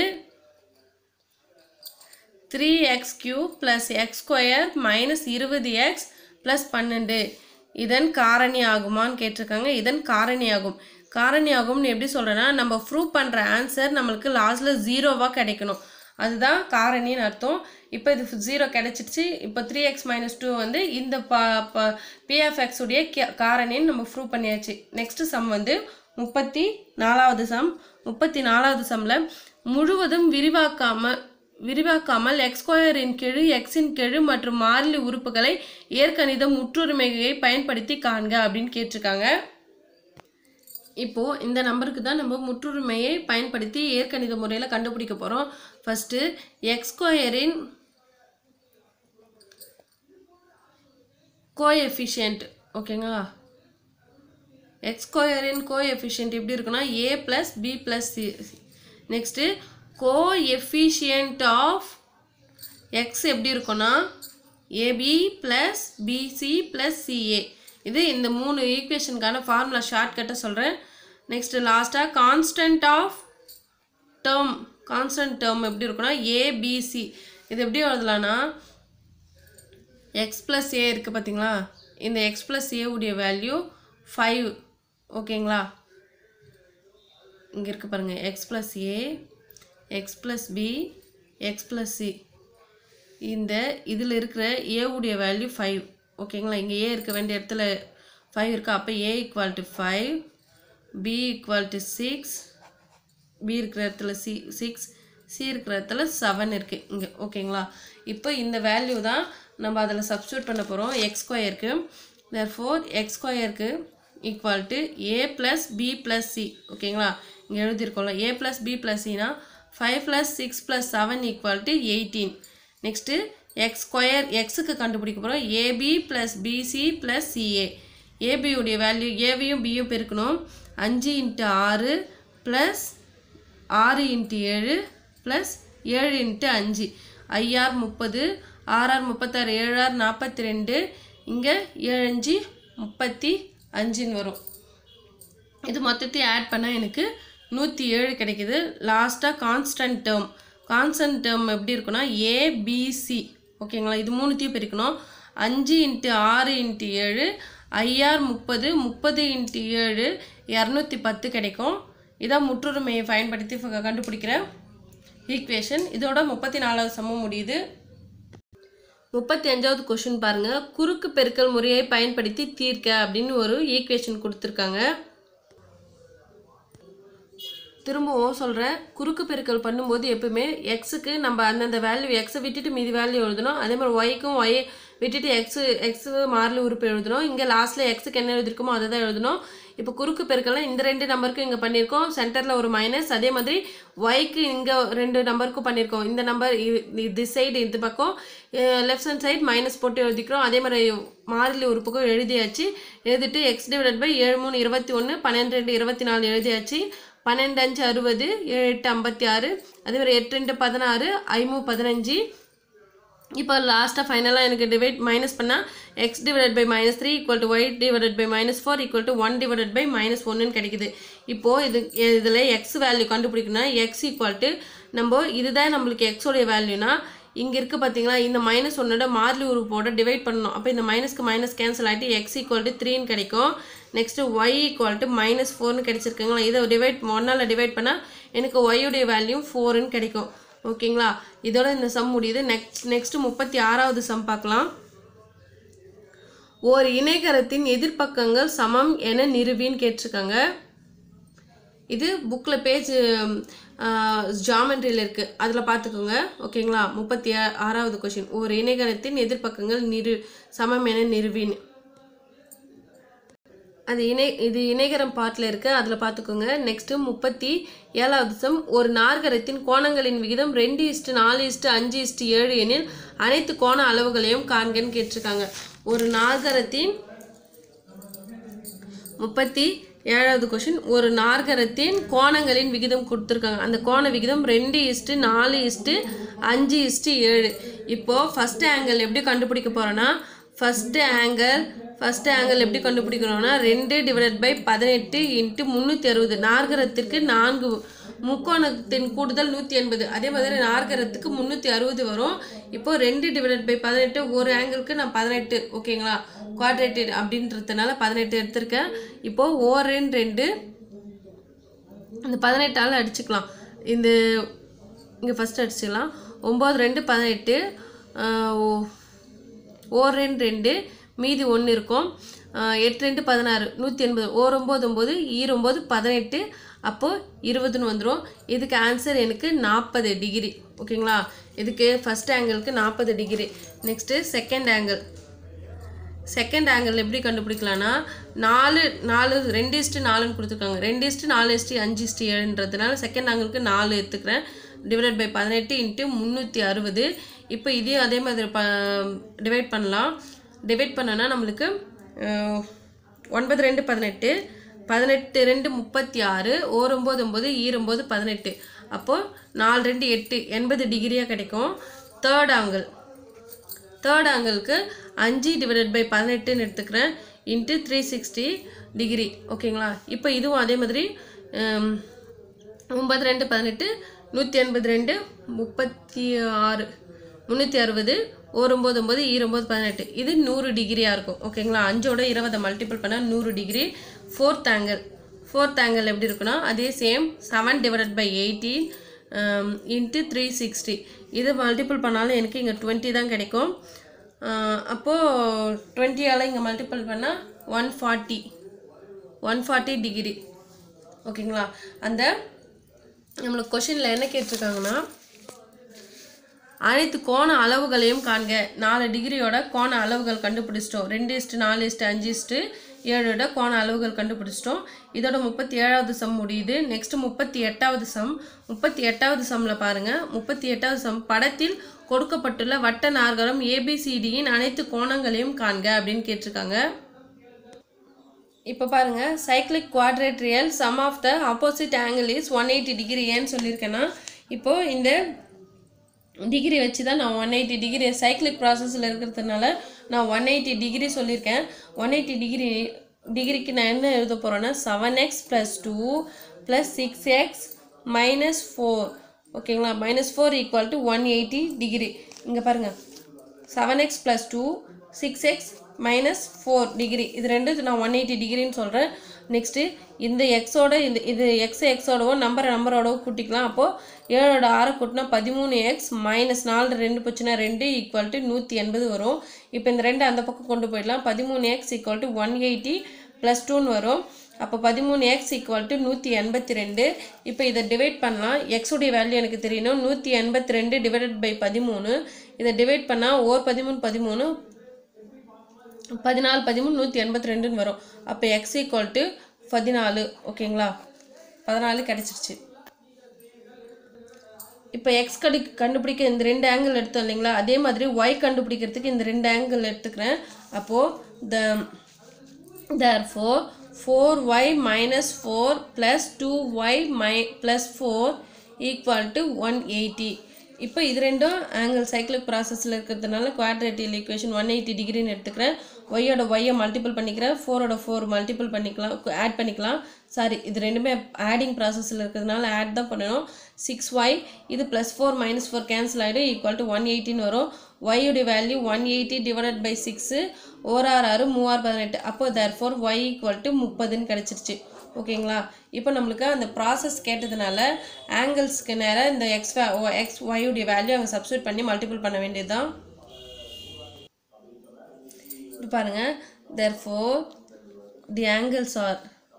three X cube plus X square minus இருபது எக்ஸ் ப்ளஸ் பன்னெண்டு இதன் காரணி ஆகுமான்னு கேட்டிருக்காங்க இதன் காரணி ஆகும் காரணி ஆகும்னு எப்படி சொல்கிறேன்னா நம்ம ப்ரூவ் பண்ணுற ஆன்சர் நம்மளுக்கு லாஸ்ட்டில் ஜீரோவாக கிடைக்கணும் அதுதான் காரணின்னு அர்த்தம் இப்போ இது ஜீரோ கிடைச்சிருச்சு இப்போ த்ரீ எக்ஸ் மைனஸ் டூ வந்து இந்த ப ப பிஎஃப்எக்ஸ் உடைய கே- காரணின்னு நம்ம ப்ரூவ் பண்ணியாச்சு நெக்ஸ்ட் சம் வந்து முப்பத்தி நாலாவது சம் முப்பத்தி நாலாவது சம்மில் முழுவதும் விரிவாக்காம விரிவாக்காமல் எக்ஸ் ஸ்கொயரின் கீழ் எக்ஸின் கீழ் மற்றும் மாறிலி உறுப்புகளை இயற்கணித முற்றுரிமையை பயன்படுத்தி காண்க அப்படின்னு கேட்டிருக்காங்க இப்போ இந்த நம்பருக்கு தான் நம்ம முற்றுரிமையை பயன்படுத்தி இயற்கணித முறையில் கண்டுபிடிக்க போகிறோம் ஃபஸ்ட்டு எக்ஸ் ஸ்கொயரின் கோஎஃபிஷியன்ட் ஓகேங்களா எக்ஸ் ஸ்கொயரின் கோஎஃபிஷியன்ட் எப்படி இருக்குன்னா a plus b plus c next coefficient of x எப்படி இருக்கும்னா ab plus bc plus ca இது இந்த மூணு ஈக்குவேஷனுக்கான ஃபார்முலா ஷார்ட்கட்டை சொல்கிறேன் நெக்ஸ்ட் லாஸ்ட்டாக constant of term constant term எப்படி இருக்குன்னா ஏபிசி இது எப்படி எழுதலாம்னா எக்ஸ் ப்ளஸ் ஏ இருக்குது பார்த்தீங்களா இந்த எக்ஸ் ப்ளஸ் ஏ உடைய வேல்யூ ஃபைவ் ஓகேங்களா இங்கே இருக்கு பாருங்கள் x plus a x plus b x plus c இந்த இதில் இருக்கிற ஏ உடைய வேல்யூ ஃபைவ் ஓகேங்களா இங்கே ஏ இருக்க வேண்டிய இடத்துல ஃபைவ் இருக்கா அப்போ a equal to five b equal to six b இருக்கிற இடத்துல சி சிக்ஸ் சி இருக்கிற இடத்துல செவன் இருக்குது இங்கே ஓகேங்களா இப்போ இந்த வேல்யூ தான் நம்ம அதில் சப்ஸ்டியூட் பண்ண போகிறோம் எக்ஸ் ஸ்கொயருக்கு தேர் ஃபோர் எக்ஸ் ஸ்கொயருக்கு equal to a plus b plus c ஓகேங்களா இங்கே எழுதியிருக்கோம்ல ஏ ப்ளஸ் பி ப்ளஸ் சினா five plus six plus seven equal to eighteen next x square எக்ஸுக்கு கண்டுபிடிக்க போகிறோம் ab plus bc plus ca ஏபியுடைய வேல்யூ ஏபியும் பியும் பெருக்கணும் அஞ்சு இன்ட்டு ஆறு ப்ளஸ் ஆறு இன்ட்டு ஏழு ப்ளஸ் ஏழு இன்ட்டு அஞ்சு ஐஆர் முப்பது ஆர்ஆர் முப்பத்தாறு ஏழார் நாற்பத்தி ரெண்டு இங்கே ஏழஞ்சு முப்பத்தி அஞ்சுன்னு வரும் இது மொத்தத்தையும் ஆட் பண்ணால் எனக்கு நூற்றி ஏழு கிடைக்குது லாஸ்ட்டாக கான்ஸ்டன்ட் டேர்ம் கான்ஸ்டன்ட் டேர்ம் எப்படி இருக்குன்னா ஏபிசி ஓகேங்களா இது மூணுத்தையும் பிரிக்கணும் அஞ்சு இன்ட்டு ஆறு இன்ட்டு ஏழு ஐஆர் முப்பது முப்பது இன்ட்டு ஏழு இரநூத்தி பத்து கிடைக்கும் இதான் முற்றுரிமையை பயன்படுத்தி ஃப- கண்டுபிடிக்கிற ஈக்குவேஷன் இதோட முப்பத்தி நாலாவது சமம் முடியுது முப்பத்தி அஞ்சாவது கொஷின் பாருங்க குறுக்கு பெருக்கல் முறையை பயன்படுத்தி தீர்க்க அப்படின்னு ஒரு ஈக்குவேஷன் கொடுத்துருக்காங்க திரும்பவும் சொல்கிறேன் குறுக்கு பெருக்கல் பண்ணும்போது எப்பவுமே எக்ஸுக்கு நம்ம அந்தந்த வேல்யூ எக்ஸை விட்டுட்டு மீதி வேல்யூ எழுதணும் அதே மாதிரி ஒய்க்கும் ஒய் விட்டுட்டு எக்ஸு எக்ஸு மாறலி உறுப்பு எழுதணும் இங்கே லாஸ்ட்டில் எக்ஸுக்கு என்ன எழுதிருக்கோமோ அதை தான் எழுதணும் இப்போ குறுக்கு பெருக்கல்னா இந்த ரெண்டு நம்பருக்கும் இங்கே பண்ணியிருக்கோம் சென்டரில் ஒரு மைனஸ் அதே மாதிரி ஒய்க்கு இங்கே ரெண்டு நம்பருக்கும் பண்ணியிருக்கோம் இந்த நம்பர் திஸ் சைடு இந்த பக்கம் லெஃப்ட் ஹேண்ட் சைடு மைனஸ் போட்டு எழுதிக்கிறோம் அதே மாதிரி மாறிலி உறுப்புக்கும் எழுதியாச்சு எழுதிட்டு எக்ஸ் டிவைடட் பை ஏழு மூணு இருபத்தி ஒன்று பன்னெண்டு ரெண்டு இருபத்தி நாலு எழுதியாச்சு பன்னெண்டு அஞ்சு அறுபது ஏழு எட்டு ஐம்பத்தி ஆறு அதே மாதிரி எட்டு ரெண்டு பதினாறு ஐமூ பதினஞ்சு இப்போ லாஸ்ட்டாக ஃபைனலாக எனக்கு டிவைட் மைனஸ் பண்ணால் x divided by minus three equal to y divided by minus four equal to one divided by minus ஒன்றுன்னு கிடைக்குது இப்போது இது இதில் எக்ஸ் வேல்யூ கண்டுபிடிக்கணும்னா எக்ஸ் ஈக்குவல் டு நம்ம இதுதான் நம்மளுக்கு எக்ஸோடைய வேல்யூனா இங்கே இருக்கு பார்த்தீங்களா இந்த மைனஸ் ஒன்னோட மாறிலி உறுப்போட டிவைட் பண்ணணும் அப்போ இந்த மைனஸ்க்கு மைனஸ் கேன்சல் ஆகிட்டு எக்ஸ் ஈக்குவல் டு த்ரீன்னு கிடைக்கும் next y equal to minus ஃபோர்னு கிடைச்சிருக்குங்களா இதை டிவைட் ஒன்னால் டிவைட் பண்ணால் எனக்கு ஒய்யுடைய வேல்யூ ஃபோருன்னு கிடைக்கும் ஓகேங்களா இதோட இந்த சம் முடியுது நெக்ஸ்ட் நெக்ஸ்ட் முப்பத்தி ஆறாவது சம் பார்க்கலாம் ஓர் இணைகரத்தின் எதிர்ப்பக்கங்கள் சமம் என நிறுவின்னு கேட்டிருக்காங்க இது புக்கில் பேஜ் ஜாமெண்ட்ரியில் இருக்குது அதில் பார்த்துக்கோங்க ஓகேங்களா முப்பத்தி ஆ- ஆறாவது கொஷின் ஒரு இணைகரத்தின் எதிர்ப்பக்கங்கள் நிறு சமம் என நிறுவின் அது இணை இது இணைகரம் பார்ட்டில் இருக்குது அதில் பார்த்துக்கோங்க நெக்ஸ்ட்டு முப்பத்தி ஏழாவது சம் ஒரு நாற்கரத்தின் கோணங்களின் விகிதம் ரெண்டு இஸ்ட்டு நாலு இஸ்ட்டு அஞ்சு இஸ்ட்டு ஏழு எனில் அனைத்து கோண அளவுகளையும் காண்கன்னு கேட்டிருக்காங்க ஒரு நாற்கரத்தின் முப்பத்தி ஏழாவது கொஷின் ஒரு நாற்கரத்தின் கோணங்களின் விகிதம் கொடுத்துருக்காங்க அந்த கோண விகிதம் ரெண்டு இஸ்ட்டு நாலு இஸ்ட்டு அஞ்சு இஸ்ட்டு ஏழு இப்போது ஃபஸ்ட் ஆங்கிள் எப்படி கண்டுபிடிக்க போகிறோன்னா ஃபஸ்ட்டு ஆங்கிள் ஃபஸ்ட் ஆங்கிள் எப்படி கண்டுபிடிக்கிறோம்னா ரெண்டு டிவைடட் பை பதினெட்டு இன்ட்டு முந்நூற்றி அறுபது நாற்கரத்திற்கு நான்கு முக்கோணத்தின் கூடுதல் நூற்றி எண்பது அதே மாதிரி நாற்கரத்துக்கு முந்நூற்றி அறுபது வரும் இப்போ ரெண்டு டிவைடட் பை பதினெட்டு ஒரு ஆங்கிளுக்கு நான் பதினெட்டு ஓகேங்களா குவாட்ரேட்டட் அப்படின்றதுனால பதினெட்டு எடுத்திருக்கேன் இப்போ ஓரன் ரெண்டு இந்த பதினெட்டால் அடிச்சுக்கலாம் இந்த இங்கே ஃபஸ்ட் அடிச்சுக்கலாம் ஒம்பது ரெண்டு பதினெட்டு ஆஹ் ஓ- ஓர் ரெண்டு ரெண்டு மீதி ஒன்று இருக்கும் ஆஹ் எட்டு ரெண்டு பதினாறு நூற்றி எண்பது ஓர் ஒம்பது ஒம்பது ஈரொம்பது பதினெட்டு அப்போது இருபதுன்னு வந்துடும் இதுக்கு ஆன்சர் எனக்கு நாற்பது டிகிரி ஓகேங்களா இதுக்கு ஃபஸ்ட் ஆங்கிளுக்கு நாற்பது degree next second angle second angle எப்படி கண்டுபிடிக்கலாம்னா நாலு நாலு ரெண்டு இஸ்ட்டு நாலுன்னு கொடுத்துருக்காங்க ரெண்டு இஸ்ட்டு நாலு இஸ்ட்டு அஞ்சு இஸ்ட்டு ஏழுன்றதுனால செகண்ட் ஆங்கிளுக்கு நாலு எடுத்துக்கிறேன் டிவைட் பை பதினெட்டு இன்ட்டு முந்நூற்றி அறுபது இப்போ இதையும் அதே மாதிரி ப டிவைட் பண்ணலாம் டிவைட் பண்ணோன்னா நம்மளுக்கு அஹ், ஒன்பது ரெண்டு பதினெட்டு பதினெட்டு ரெண்டு முப்பத்தி ஆறு ஓர் ஒம்பது ஒம்பது ஈரொம்பது பதினெட்டு அப்போது நாலு ரெண்டு எட்டு எண்பது டிகிரியாக கிடைக்கும் தேர்ட் ஆங்கிள் தேர்ட் ஆங்கிளுக்கு அஞ்சு டிவைடட் பை பதினெட்டுன்னு எடுத்துக்கிறேன் இன்ட்டு த்ரீ சிக்ஸ்டி டிகிரி ஓகேங்களா இப்போ இதுவும் அதே மாதிரி ஹம், ஒன்பது ரெண்டு பதினெட்டு நூற்றி எண்பது ரெண்டு முப்பத்தி ஆறு முந்நூற்றி அறுபது ஒரு ஒம்பது ஒம்பது ஈரொம்பது பதினெட்டு இது நூறு டிகிரியாக இருக்கும் ஓகேங்களா அஞ்சோட இருபதை மல்டிபிள் பண்ணால் நூறு degree fourth angle fourth angle எப்படி இருக்குன்னா அதே same seven divided by eighteen into three sixty இது மல்டிபிள் பண்ணாலும் எனக்கு இங்கே டுவெண்ட்டி தான் கிடைக்கும் அப்போது டுவெண்ட்டியால் இங்கே மல்டிபிள் பண்ணால் one forty one forty degree ஓகேங்களா அந்த நம்மளுக்கு கொஷினில் என்ன கேட்டிருக்காங்கன்னா அனைத்து கோண அளவுகளையும் காண்க நாலு டிகிரியோட கோண அளவுகள் கண்டுபிடிச்சிட்டோம் ரெண்டு இஸ்ட்டு நாலு இஸ்ட்டு அஞ்சு இஸ்ட்டு ஏழோட கோண அளவுகள் கண்டுபிடிச்சிட்டோம் இதோட முப்பத்தி ஏழாவது சம் முடியுது நெக்ஸ்ட் முப்பத்தி எட்டாவது சம் முப்பத்தி எட்டாவது சம்மில் பாருங்கள் முப்பத்தி எட்டாவது சம் படத்தில் கொடுக்கப்பட்டுள்ள வட்ட நாற்கரம் ஏபிசிடியின் அனைத்து கோணங்களையும் காண்க அப்படின்னு கேட்டிருக்காங்க இப்போ பாருங்க cyclic quadrilateral sum of the opposite angle is one eighty degree ஏன்னு சொல்லியிருக்கேன்னா இப்போ இந்த டிகிரி வச்சு தான் நான் ஒன் எயிட்டி டிகிரி சைக்ளிக் ப்ராசஸில் இருக்கிறதுனால நான் ஒன் எயிட்டி டிகிரி சொல்லியிருக்கேன் ஒன் எயிட்டி டிகிரி டிகிரிக்கு நான் என்ன எழுத போகிறேன்னா seven x plus two plus six x minus four ஓகேங்களா minus four equal to one eighty degree இங்கே பாருங்கள் seven x plus two six x minus four degree இது ரெண்டு நான் ஒன் எயிட்டி டிகிரின்னு சொல்கிறேன் நெக்ஸ்ட்டு இந்த எக்ஸோட இந்த இது எக்ஸ் எக்ஸோடவோ நம்பர் நம்பரோடவோ கூட்டிக்கலாம் அப்போது ஏழோட ஆறை கூட்டினா பதிமூணு எக்ஸ் மைனஸ் நாலு ரெண்டு போச்சுன்னா ரெண்டு ஈக்குவல் டு நூற்றி எண்பது வரும் இப்போ இந்த ரெண்டு அந்த பக்கம் கொண்டு போயிடலாம் பதிமூணு x equal to one eighty plus டூன்னு வரும் அப்போ பதிமூணு எக்ஸ் ஈக்குவல் டு நூற்றி எண்பத்தி ரெண்டு இப்போ இதை டிவைட் பண்ணலாம் எக்ஸுடைய வேல்யூ எனக்கு தெரியணும் நூற்றி எண்பத்தி ரெண்டு டிவைடட் பை பதிமூணு இதை டிவைட் பண்ணால் ஓர் பதிமூணு பதிமூணு பதினாலு பதிமூணு நூற்றி எண்பத்தி ரெண்டுன்னு வரும் அப்போ எக்ஸ் ஈக்குவல் டு பதினாலு ஓகேங்களா பதினாலு கிடச்சிருச்சு இப்போ எக்ஸ் கடி கண்டுபிடிக்க இந்த ரெண்டு ஆங்கிள் எடுத்தோம் இல்லைங்களா அதே மாதிரி ஒய் கண்டுபிடிக்கிறதுக்கு இந்த ரெண்டு ஆங்கிள் எடுத்துக்கிறேன் அப்போது த therefore 4y minus 4 plus 2y mi plus 4 equal to 180 இப்போ இது ரெண்டும் ஆங்கிள் சைக்கிளிக் ப்ராசஸில் இருக்கிறதுனால குவாட்ரேட்டியல் ஈக்குவேஷன் ஒன் எயிட்டி டிகிரின்னு எடுத்துக்கிறேன் ஒய்யோட ஒய்யை மல்டிபிள் பண்ணிக்கிறேன் ஃபோரோட ஃபோர் மல்டிபிள் பண்ணிக்கலாம் ஆட் பண்ணிக்கலாம் சாரி இது ரெண்டுமே ஆடிங் ப்ராசஸில் இருக்கிறதுனால ஆட் தான் பண்ணணும் சிக்ஸ் ஒய் இது plus four minus four cancel ஆகிடும் ஈக்குவல் டு ஒன் எயிட்டின்னு வரும் ஒய்யுடைய value one eighty divided by six ஓராறு ஆறு மூவாறு பதினெட்டு அப்போ therefore y equal to முப்பதுன்னு கிடச்சிருச்சு ஓகேங்களா இப்போ நம்மளுக்கு அந்த ப்ராசஸ் கேட்டதுனால ஆங்கிள்ஸ்க்கு நேராக இந்த எக்ஸ் எக்ஸ் ஒய்யுடைய வேல்யூ அங்கே சப்ஸ்டியூட் பண்ணி மல்டிபிள் பண்ண வேண்டியது தான் இப்போ பாருங்கள் therefore தி ஆங்கிள்ஸ் ஆர்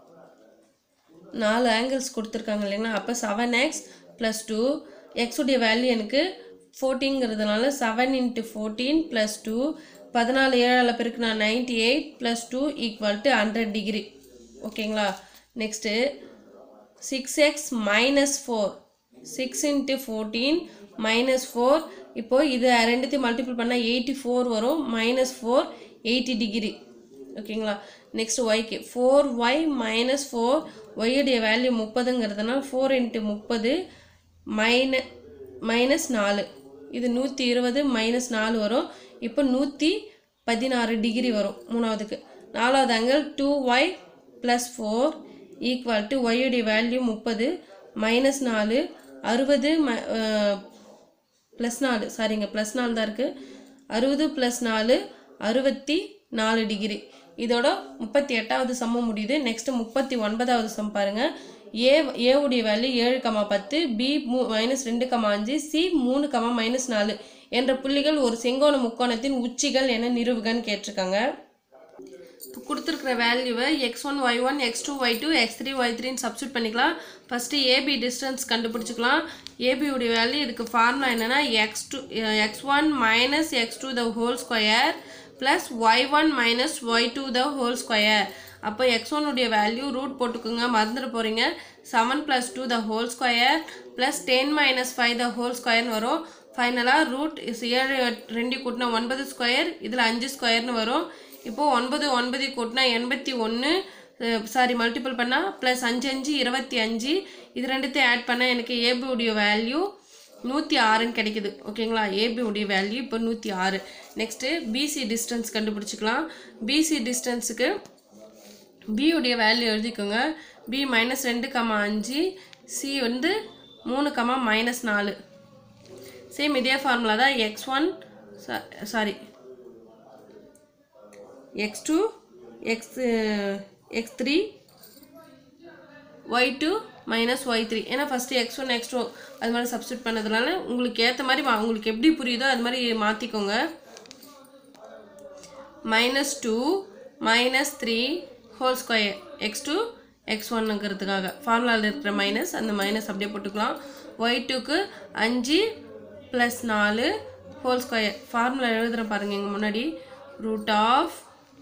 நாலு ஆங்கிள்ஸ் கொடுத்துருக்காங்க இல்லைங்களா அப்போ செவன் எக்ஸ் ப்ளஸ் டூ எக்ஸுடைய வேல்யூ எனக்கு ஃபோர்டீங்கிறதுனால seven into fourteen plus two பதினாலு ஏழால் பெருக்கு நான் ninety eight plus two equal to hundred degree ஓகேங்களா next six x minus four six into fourteen minus four இப்போது இது ரெண்டுத்தையும் மல்டிபிள் பண்ணால் எயிட்டி ஃபோர் வரும் மைனஸ் ஃபோர் எயிட்டி டிகிரி ஓகேங்களா நெக்ஸ்ட் ஒய்க்கு ஃபோர் ஒய் மைனஸ் ஃபோர் ஒய்யுடைய வேல்யூ முப்பதுங்கிறதுனால ஃபோர் இன்ட்டு முப்பது மைன மைனஸ் நாலு இது நூற்றி இருபது மைனஸ் நாலு வரும் இப்போ நூற்றி பதினாறு டிகிரி வரும் மூணாவதுக்கு நாலாவது angle two y plus four equal to ஒய்யுடைய வேல்யூ முப்பது மைனஸ் நாலு அறுபது ம ப்ளஸ் நாலு சாரிங்க ப்ளஸ் நாலு தான் இருக்குது அறுபது ப்ளஸ் நாலு அறுபத்தி நாலு டிகிரி இதோட முப்பத்தி எட்டாவது சம்மம் முடியுது நெக்ஸ்ட்டு முப்பத்தி ஒன்பதாவது சம் பாருங்கள் ஏ ஏவுடைய வேல்யூ ஏழு கமா பத்து பி மூ மைனஸ் ரெண்டு கமா அஞ்சு சி மூணு கமா மைனஸ் நாலு என்ற புள்ளிகள் ஒரு செங்கோண முக்கோணத்தின் உச்சிகள் என நிறுவுகன்னு கேட்டிருக்காங்க இப்போ கொடுத்துருக்குற வேல்யூவை x one y one X two y two X three y three substitute பண்ணிக்கலாம் ஃபஸ்ட்டு ஏபி டிஸ்டன்ஸ் கண்டுபிடிச்சிக்கலாம் ஏபியுடைய வேல்யூ இதுக்கு ஃபார்முலா என்னென்னா x two x one minus x two the whole square plus y one minus y two the whole square அப்போ x ஒன்னுடைய value root போட்டுக்கோங்க மறந்துட போகிறீங்க seven plus two the whole square plus ten minus five the whole ஸ்கொயர்னு வரும் ஃபைனலாக root ஏழு ரெண்டு கூட்டினா ஒன்பது ஸ்கொயர் இதில் அஞ்சு ஸ்கொயர்னு வரும் இப்போது ஒன்பது ஒன்பது கூட்டினா எண்பத்தி ஒன்று சாரி மல்டிபிள் பண்ணால் ப்ளஸ் அஞ்சு அஞ்சு இருபத்தி அஞ்சு இது ரெண்டுத்தையும் ஆட் பண்ணால் எனக்கு ஏபியுடைய வேல்யூ நூற்றி ஆறுன்னு கிடைக்குது ஓகேங்களா ஏபியுடைய வேல்யூ இப்போ நூற்றி ஆறு நெக்ஸ்ட்டு பிசி டிஸ்டன்ஸ் கண்டுபிடிச்சிக்கலாம் பிசி டிஸ்டன்ஸுக்கு பியுடைய வேல்யூ எழுதிக்கோங்க பி மைனஸ் ரெண்டு கமா அஞ்சு சி வந்து மூணு கமா மைனஸ் நாலு சேம் இதே ஃபார்முலா தான் x one sorry x two x x three y two minus y three ஏன்னா first x one X two அது மாதிரி சப்ஸ்டியூட் பண்ணதுனால உங்களுக்கு ஏற்ற மாதிரி மா- உங்களுக்கு எப்படி புரியுதோ அது மாதிரி மாற்றிக்கோங்க minus two minus three whole square x two x ஒன்னுங்கிறதுக்காக ஃபார்முலாவில் இருக்கிற மைனஸ் அந்த மைனஸ் அப்படியே போட்டுக்கலாம் ஒய் டூக்கு அஞ்சு ப்ளஸ் நாலு ஹோல் ஸ்கொயர் ஃபார்முலா எழுதுகிறேன் பாருங்கள் எங்கள் முன்னாடி root of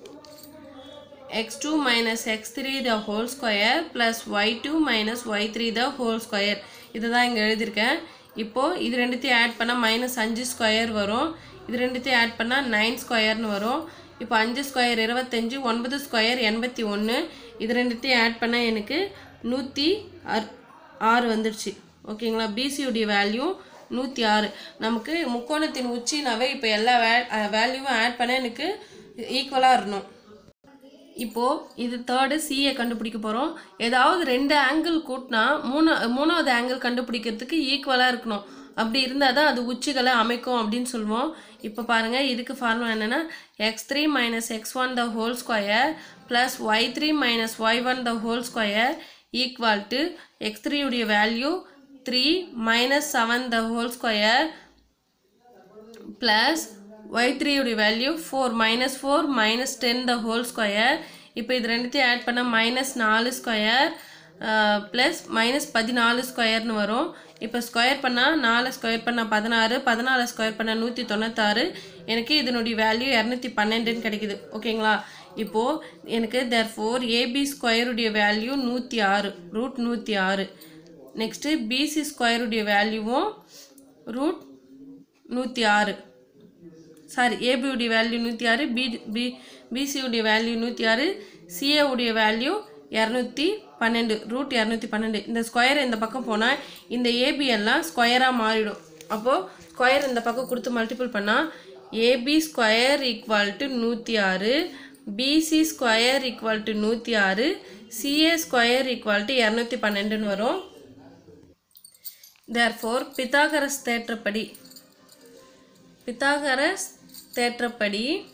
x2 minus x3 the whole square plus y2 minus y3 the whole square இதுதான் இங்கே எழுதியிருக்கேன் இப்போது இது ரெண்டுத்தையும் ஆட் பண்ணால் மைனஸ் அஞ்சு ஸ்கொயர் வரும் இது ரெண்டுத்தையும் ஆட் பண்ணால் நைன் ஸ்கொயர்னு வரும் இப்போ அஞ்சு ஸ்கொயர் இருபத்தஞ்சு ஒன்பது ஸ்கொயர் எண்பத்தி ஒன்று இது ரெண்டுத்தையும் ஆட் பண்ணால் எனக்கு நூற்றி அர் ஆறு வந்துடுச்சு ஓகேங்களா பிசியுடைய வேல்யூ நூற்றி ஆறு நமக்கு முக்கோணத்தின் உச்சினாவே இப்போ எல்லா வே வேல்யூவும் ஆட் பண்ண எனக்கு ஈக்குவலாக இருக்கணும் இப்போது இது தேர்டு சிஏ கண்டுபிடிக்க போகிறோம் ஏதாவது ரெண்டு ஆங்கிள் கூட்டினா மூணு மூணாவது ஆங்கிள் கண்டுபிடிக்கிறதுக்கு ஈக்குவலாக இருக்கணும் அப்படி இருந்தால் தான் அது உச்சிகளை அமைக்கும் அப்படின்னு சொல்லுவோம் இப்போ பாருங்கள் இதுக்கு ஃபார்முலா என்னென்னா x three minus x one the whole square plus y three minus y one the whole square equal to x த்ரீயுடைய value three minus seven the whole square plus y த்ரீயுடைய value four minus four minus ten the whole square இப்போ இது ரெண்டுத்தையும் add பண்ணால் minus நாலு square plus minus பதினாலு ஸ்கொயர்னு வரும் இப்போ ஸ்கொயர் பண்ணால் நாலு ஸ்கொயர் பண்ணால் பதினாறு பதினாலு ஸ்கொயர் பண்ணால் நூற்றி தொண்ணூத்தாறு எனக்கு இதனுடைய வேல்யூ இரநூத்தி பன்னெண்டுன்னு கிடைக்குது ஓகேங்களா இப்போது எனக்கு தேர் ஃபோர் ஏபி ஸ்கொயருடைய வேல்யூ நூற்றி ஆறு ரூட் நூற்றி ஆறு நெக்ஸ்ட்டு பிசி ஸ்கொயருடைய வேல்யூவும் ரூட் நூற்றி ஆறு சாரி ஏபியுடைய வேல்யூ நூற்றி ஆறு பி பி பிசியுடைய வேல்யூ நூற்றி ஆறு சிஏவுடைய வேல்யூ இரநூத்தி பன்னெண்டு ரூட் இரநூத்தி பன்னெண்டு இந்த ஸ்கொயர் இந்த பக்கம் போனால் இந்த ஏபி எல்லாம் ஸ்கொயராக மாறிடும் அப்போது ஸ்கொயர் இந்த பக்கம் கொடுத்து மல்டிபிள் பண்ணால் ஏபி ஸ்கொயர் ஈக்குவல் டு நூற்றி ஆறு பிசி ஸ்கொயர் ஈக்குவல் டு நூற்றி ஆறு சிஏ ஸ்கொயர் ஈக்குவல் டு இரநூத்தி பன்னெண்டுன்னு வரும் தேர்ஃபோர் பித்தாகரஸ் தேற்றப்படி பித்தாகரஸ் தேற்றப்படி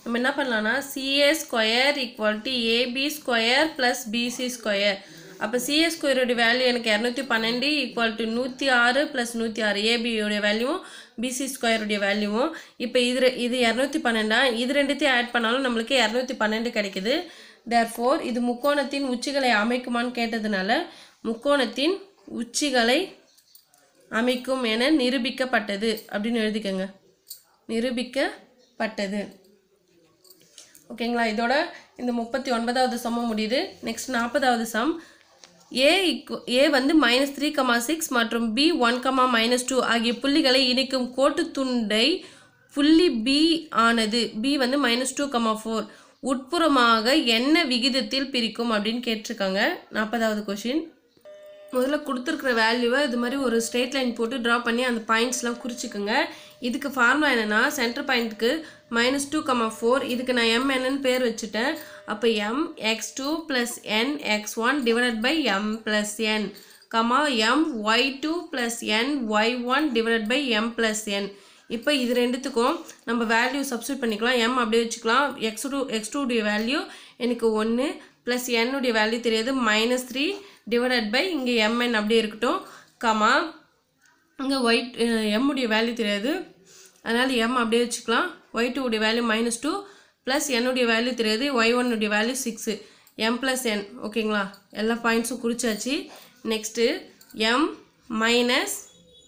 நம்ம என்ன பண்ணலாம்னா CA square equal to AB square plus BC square அப்போ சிஏ ஸ்கொயரோட வேல்யூ எனக்கு இரநூத்தி பன்னெண்டு ஈக்குவல் டு நூற்றி ஆறு ப்ளஸ் நூற்றி ஆறு ஏபியோடைய வேல்யூவும் பிசி ஸ்கொயருடைய வேல்யூவும் இப்போ இது ரெ- இது இரநூத்தி பன்னெண்டா இது ரெண்டுத்தையும் ஆட் பண்ணாலும் நம்மளுக்கு இரநூத்தி பன்னெண்டு கிடைக்குது தேர்ஃபோர் இது முக்கோணத்தின் உச்சிகளை அமைக்குமான்னு கேட்டதுனால முக்கோணத்தின் உச்சிகளை அமைக்கும் என நிரூபிக்கப்பட்டது அப்படின்னு எழுதிக்கங்க நிரூபிக்கப்பட்டது ஓகேங்களா இதோட இந்த முப்பத்தி ஒன்பதாவது சம்மம் முடியுது நெக்ஸ்ட் நாற்பதாவது சம் ஏ ஏ வந்து மைனஸ் த்ரீ கமா சிக்ஸ் மற்றும் B one comma minus two ஆகிய புள்ளிகளை இணைக்கும் கோட்டுத் துண்டை புள்ளி பி ஆனது பி வந்து மைனஸ் டூ கமா ஃபோர் உட்புறமாக என்ன விகிதத்தில் பிரிக்கும் அப்படின்னு கேட்டிருக்காங்க நாற்பதாவது கொஷின் முதல்ல கொடுத்துருக்குற வேல்யூவை இது மாதிரி ஒரு ஸ்ட்ரெயிட் லைன் போட்டு ட்ரா பண்ணி அந்த பாயிண்ட்ஸ்லாம் குறிச்சிக்கோங்க இதுக்கு ஃபார்முலா என்னென்னா சென்டர் பாயிண்ட்டுக்கு மைனஸ் டூ கமா ஃபோர் இதுக்கு நான் எம் என்னன்னு பேர் வச்சுட்டேன் அப்போ m x two plus n x one divided by m plus n comma m y two plus n y one divided by m plus n இப்போ இது ரெண்டுத்துக்கும் நம்ம வேல்யூ சப்ஸ்டியூட் பண்ணிக்கலாம் எம் அப்படியே வச்சுக்கலாம் எக்ஸ் டூ எக்ஸ் டூடைய வேல்யூ எனக்கு ஒன்று ப்ளஸ் என்னுடைய வேல்யூ தெரியாது மைனஸ் த்ரீ டிவைடட் பை இங்கே எம்என் அப்படியே இருக்கட்டும் கமா இங்கே ஒயிட் எம்முடைய வேல்யூ தெரியாது அதனால் எம் அப்படியே வச்சுக்கலாம் ஒய் டூடைய வேல்யூ மைனஸ் டூ ப்ளஸ் என்னுடைய வேல்யூ தெரியாது ஒய் ஒன்னுடைய value six m plus n ஓகேங்களா எல்லா பாயிண்ட்ஸும் குறிச்சாச்சு next m minus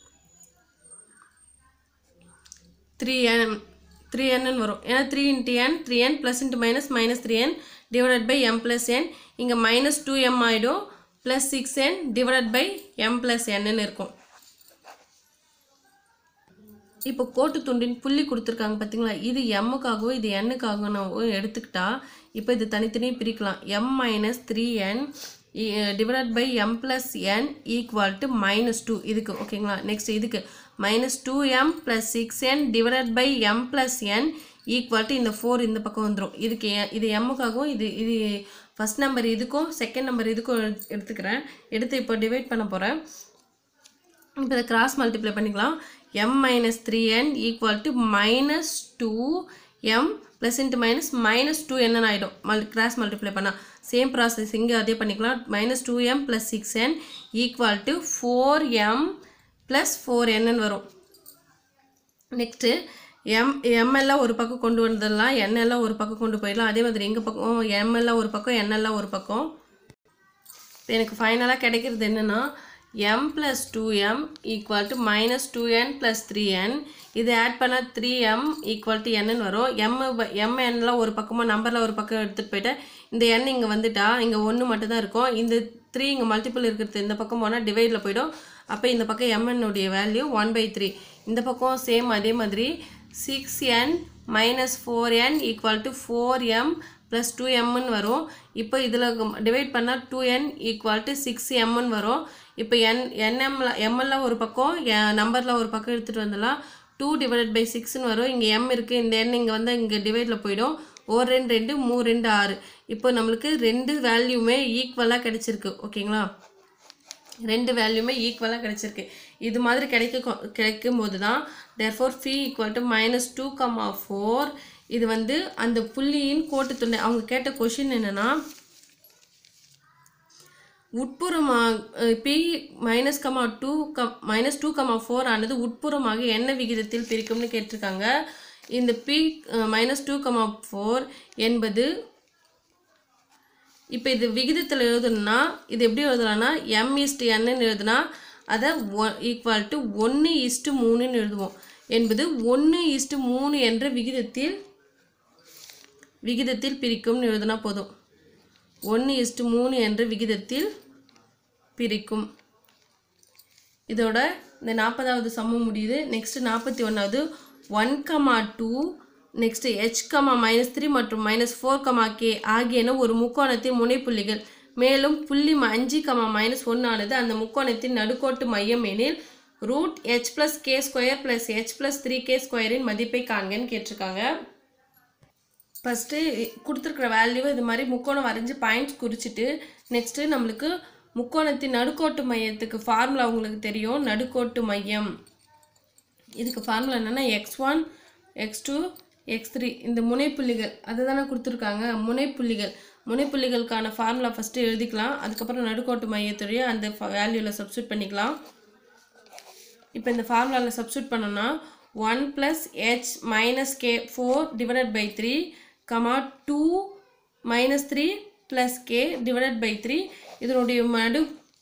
three n three என்னு வரும் ஏன்னா three into n three n plus into minus minus three n divided by m plus n இங்கே மைனஸ் டூ எம் ஆகிடும் plus six n divided by m plus என்னன்னு இருக்கும் இப்போ கோட்டு துண்டின் புள்ளி கொடுத்துருக்காங்க பார்த்தீங்களா இது எம்முக்காகவும் இது எண்ணுக்காகவும் எடுத்துக்கிட்டா இப்போ இது தனித்தனியே பிரிக்கலாம் m minus three n divided by m plus n equal to minus two இதுக்கு ஓகேங்களா நெக்ஸ்ட் இதுக்கு minus two m plus six n divided by m plus n equal to இந்த ஃபோர் இந்த பக்கம் வந்துடும் இதுக்கு எ- இது எம்முக்காகவும் இது இது ஃபஸ்ட் நம்பர் இதுக்கும் செகண்ட் நம்பர் இதுக்கும் எடுத்து- எடுத்துக்கிறேன் எடுத்து இப்போ டிவைட் பண்ண போகிறேன் இப்போ இதை கிராஸ் மல்டிப்ளை பண்ணிக்கலாம் m minus three n equal to minus two m plus into minus minus two என்னன்னு ஆகிடும் மல் கிராஸ் மல்டிப்ளை பண்ணால் சேம் ப்ராசஸ் இங்கே அதே பண்ணிக்கலாம் minus two m plus six n equal to four M plus four என்னன்னு வரும் நெக்ஸ்ட்டு எம் எம்எல்லாம் ஒரு பக்கம் கொண்டு வந்துடலாம் எண்ணெல்லாம் ஒரு பக்கம் கொண்டு போயிடலாம் அதே மாதிரி எங்கள் பக்கம் எம்எல்லாம் ஒரு பக்கம் எண்ணெல்லாம் ஒரு பக்கம் இப்போ எனக்கு ஃபைனலாக கிடைக்கிறது என்னென்னா M plus two M equal to minus two N plus three N இது ஆட் பண்ணால் த்ரீ எம் ஈக்குவல் டு என்னன்னு வரும் எம் எம் எண்ணில் ஒரு பக்கமாக நம்பரில் ஒரு பக்கம் எடுத்துகிட்டு போயிட்டேன் இந்த எண் இங்கே வந்துட்டா இங்கே ஒன்று மட்டும்தான் இருக்கும் இந்த த்ரீ இங்கே மல்டிபிள் இருக்கிறது இந்த பக்கம் போனால் டிவைடில் போயிடும் அப்போ இந்த பக்கம் எம்என்னுடைய வேல்யூ ஒன் பை த்ரீ இந்த பக்கம் சேம் அதே மாதிரி six N minus four N equal to four M plus two எம்னு வரும் இப்போ இதில் டிவைட் பண்ணால் two N equal to six எம்னு வரும் இப்போ என் என்எம்ல எம்எல்ல ஒரு பக்கம் நம்பரில் ஒரு பக்கம் எடுத்துகிட்டு வந்துடலாம் டூ டிவைடட் பை சிக்ஸ்னு வரும் இங்கே எம் இருக்குது இந்த எண் இங்கே வந்து இங்கே டிவைடில் போயிடும் ஒரு ரெண்டு ரெண்டு மூணு ரெண்டு ஆறு இப்போ நம்மளுக்கு ரெண்டு வேல்யூமே ஈக்குவலாக கிடச்சிருக்கு ஓகேங்களா ரெண்டு வேல்யூமே ஈக்குவலாக கிடைச்சிருக்கு இது மாதிரி கிடைக்க கிடைக்கும் போது தான் therefore P equal to minus two comma four இது வந்து அந்த புள்ளியின் கோட்டுத்துண்டை அவங்க கேட்ட கொஷின் என்னென்னா உட்புறமாக P minus comma two comma minus two comma four ஆனது உட்புறமாக என்ன விகிதத்தில் பிரிக்கும்னு கேட்டிருக்காங்க இந்த P minus two comma four என்பது இப்போ இது விகிதத்தில் எழுதணும்னா இது எப்படி எழுதலாம்னா எம் இஸ்டு என்னன்னு எழுதுனா அதை ஈக்குவல் டு ஒன்று இஸ்டு மூணுன்னு எழுதுவோம் என்பது ஒன்று இஸ்டு மூணு என்ற விகிதத்தில் விகிதத்தில் பிரிக்கும்னு எழுதுனா போதும் ஒன்று இஸ்டு மூணு என்ற விகிதத்தில் பிரிக்கும் இதோட இந்த நாற்பதாவது சமம் முடியுது நெக்ஸ்ட் நாற்பத்தி ஒன்றாவது one comma two next H comma minus three மற்றும் மைனஸ் ஃபோர் கமா கே ஆகியன ஒரு முக்கோணத்தின் முனைப்புள்ளிகள் மேலும் புள்ளி ம- அஞ்சு கமா மைனஸ் ஒன்னானது அந்த முக்கோணத்தின் நடுக்கோட்டு மையம் எனில் root H plus K square plus H plus three K ஸ்கொயரின் மதிப்பை காண்கன்னு கேட்டிருக்காங்க ஃபஸ்ட்டு கொடுத்துருக்குற வேல்யூவை இது மாதிரி முக்கோணம் வரைஞ்சி பாயிண்ட்ஸ் குறிச்சிட்டு நெக்ஸ்ட்டு நம்மளுக்கு முக்கோணத்தின் நடுக்கோட்டு மையத்துக்கு ஃபார்முலா உங்களுக்கு தெரியும் நடுக்கோட்டு மையம் இதுக்கு ஃபார்முலா என்னென்னா X one X two X three இந்த முனைப்புள்ளிகள் அதை தானே கொடுத்துருக்காங்க முனைப்புள்ளிகள் முனைப்புள்ளிகளுக்கான ஃபார்முலா ஃபஸ்ட்டு எழுதிக்கலாம் அதுக்கப்புறம் நடுக்கோட்டு மையத்துடைய அந்த வேல்யூவில் சப்ஸ்டியூட் பண்ணிக்கலாம் இப்போ இந்த ஃபார்முலாவில் சப்ஸ்டியூட் பண்ணோம்னா one plus H minus K four divided by three comma two minus three plus K divided by three இதனுடைய நடு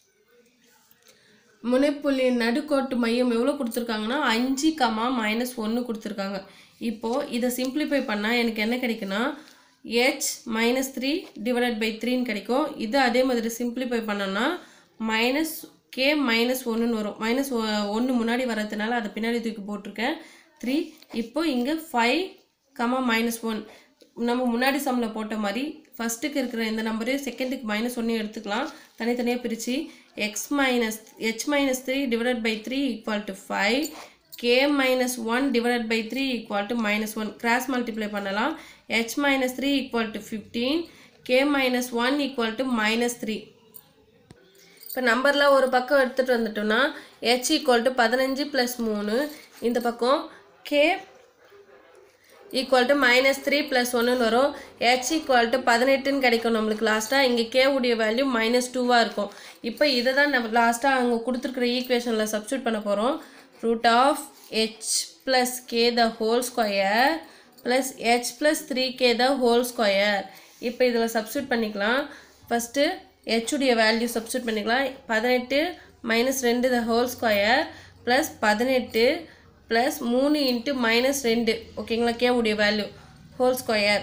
முனைப்புள்ளி நடுக்கோட்டு மையம் எவ்வளோ கொடுத்துருக்காங்கன்னா அஞ்சு கமா மைனஸ் ஒன்று கொடுத்துருக்காங்க இப்போது இதை சிம்பிளிஃபை பண்ணால் எனக்கு என்ன கிடைக்குன்னா H minus three divided by த்ரீன்னு கிடைக்கும் இது அதே மாதிரி சிம்பிளிஃபை பண்ணோன்னா மைனஸ் கே மைனஸ் ஒன்றுன்னு வரும் மைனஸ் ஒன்று முன்னாடி வரதுனால அதை பின்னாடி தூக்கி போட்டிருக்கேன் த்ரீ இப்போ இங்கே ஃபைவ் கமா மைனஸ் ஒன் நம்ம முன்னாடி சம்மில் போட்ட மாதிரி ஃபஸ்ட்டுக்கு இருக்கிற இந்த நம்பரு செகண்டுக்கு மைனஸ் ஒன்று எடுத்துக்கலாம் தனித்தனியாக பிரித்து X minus H minus three divided by three equal to five K minus one divided by three equal to minus one cross multiply பண்ணலாம் H minus three equal to fifteen K minus one equal to minus three இப்போ நம்பரில் ஒரு பக்கம் எடுத்துகிட்டு வந்துட்டோம்னா H equal to பதினஞ்சு plus மூணு இந்த பக்கம் K equal to minus three plus ஒன்றுன்னு வரும் ஹெச் ஈக்குவல் டு பதினெட்டுன்னு கிடைக்கும் நம்மளுக்கு லாஸ்ட்டாக இங்கே கே உடைய வேல்யூ மைனஸ் டூவாக இருக்கும் இப்போ இதை தான் நம்ம லாஸ்ட்டாக அங்கே கொடுத்துருக்குற ஈக்குவேஷனில் சப்ஸ்டியூட் பண்ண போகிறோம் root of H plus K the whole square plus H plus three K the whole square இப்போ இதில் சப்ஸ்டியூட் பண்ணிக்கலாம் ஃபஸ்ட்டு ஹெச்சுடைய வேல்யூ சப்ஸ்டியூட் பண்ணிக்கலாம் பதினெட்டு மைனஸ் ரெண்டு த ஹோல் ஸ்கொயர் ப்ளஸ் பதினெட்டு ப்ளஸ் மூணு இன்ட்டு மைனஸ் ரெண்டு ஓகேங்களா கே உடைய value whole square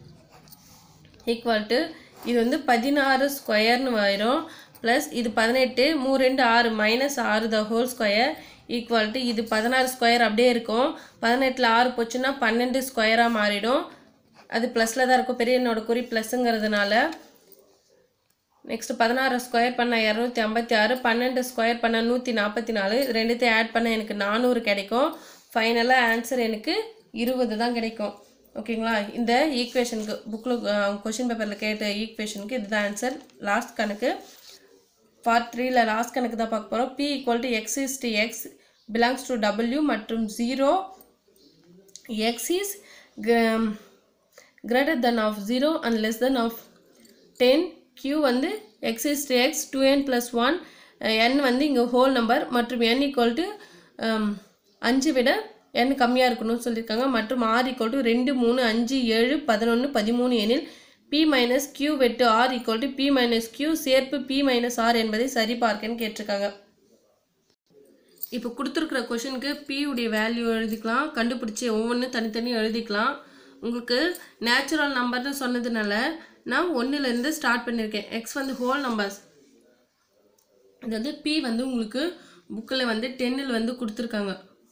equal to இது வந்து பதினாறு ஸ்கொயர்னு வரும் ப்ளஸ் இது பதினெட்டு மூ ரெண்டு ஆறு மைனஸ் ஆறு the whole square equal to இது பதினாறு ஸ்கொயர் அப்படியே இருக்கும் பதினெட்டில் ஆறு போச்சுன்னா பன்னெண்டு ஸ்கொயராக மாறிடும் அது ப்ளஸில் தான் இருக்கும் பெரிய என்னோட குறி ப்ளஸ்ஸுங்கிறதுனால நெக்ஸ்ட் பதினாறு ஸ்கொயர் பண்ண இரநூத்தி ஐம்பத்தி ஆறு பன்னெண்டு ஸ்கொயர் பண்ண நூற்றி நாற்பத்தி நாலு இது ரெண்டுத்தையும் ஆட் பண்ண எனக்கு நானூறு கிடைக்கும் ஃபைனலாக ஆன்சர் எனக்கு இருபது தான் கிடைக்கும் ஓகேங்களா இந்த ஈக்குவேஷனுக்கு புக்கில் கொஷின் பேப்பரில் கேட்ட ஈக்குவேஷனுக்கு இதுதான் ஆன்சர் லாஸ்ட் கணக்கு பார்ட் த்ரீல லாஸ்ட் கணக்கு தான் பார்க்க போகிறோம் P equal to X is to X belongs to W மற்றும் zero X is greater than of zero and less than of ten q வந்து x is to x 2n plus 1 n வந்து இங்கே whole number மற்றும் n equal to அஞ்சு விட n கம்மியாக இருக்கணும்னு சொல்லியிருக்காங்க மற்றும் r equal to ரெண்டு மூணு அஞ்சு ஏழு பதினொன்று பதிமூணு எனில் p மைனஸ் q வெட்டு r equal to p minus q சேர்ப்பு p மைனஸ் r என்பதை சரிபார்க்கன்னு கேட்டிருக்காங்க இப்போ கொடுத்துருக்குற கொஷனுக்கு p உடைய வேல்யூ எழுதிக்கலாம் கண்டுபிடிச்சி ஒவ்வொன்று தனித்தனி எழுதிக்கலாம் உங்களுக்கு நேச்சுரல் நம்பர்னு சொன்னதுனால நான் ஒன்றுலேருந்து ஸ்டார்ட் பண்ணியிருக்கேன் எக்ஸ் வந்து ஹோல் நம்பர்ஸ் இது வந்து பி வந்து உங்களுக்கு புக்கில் வந்து டென்னில் வந்து கொடுத்துருக்காங்க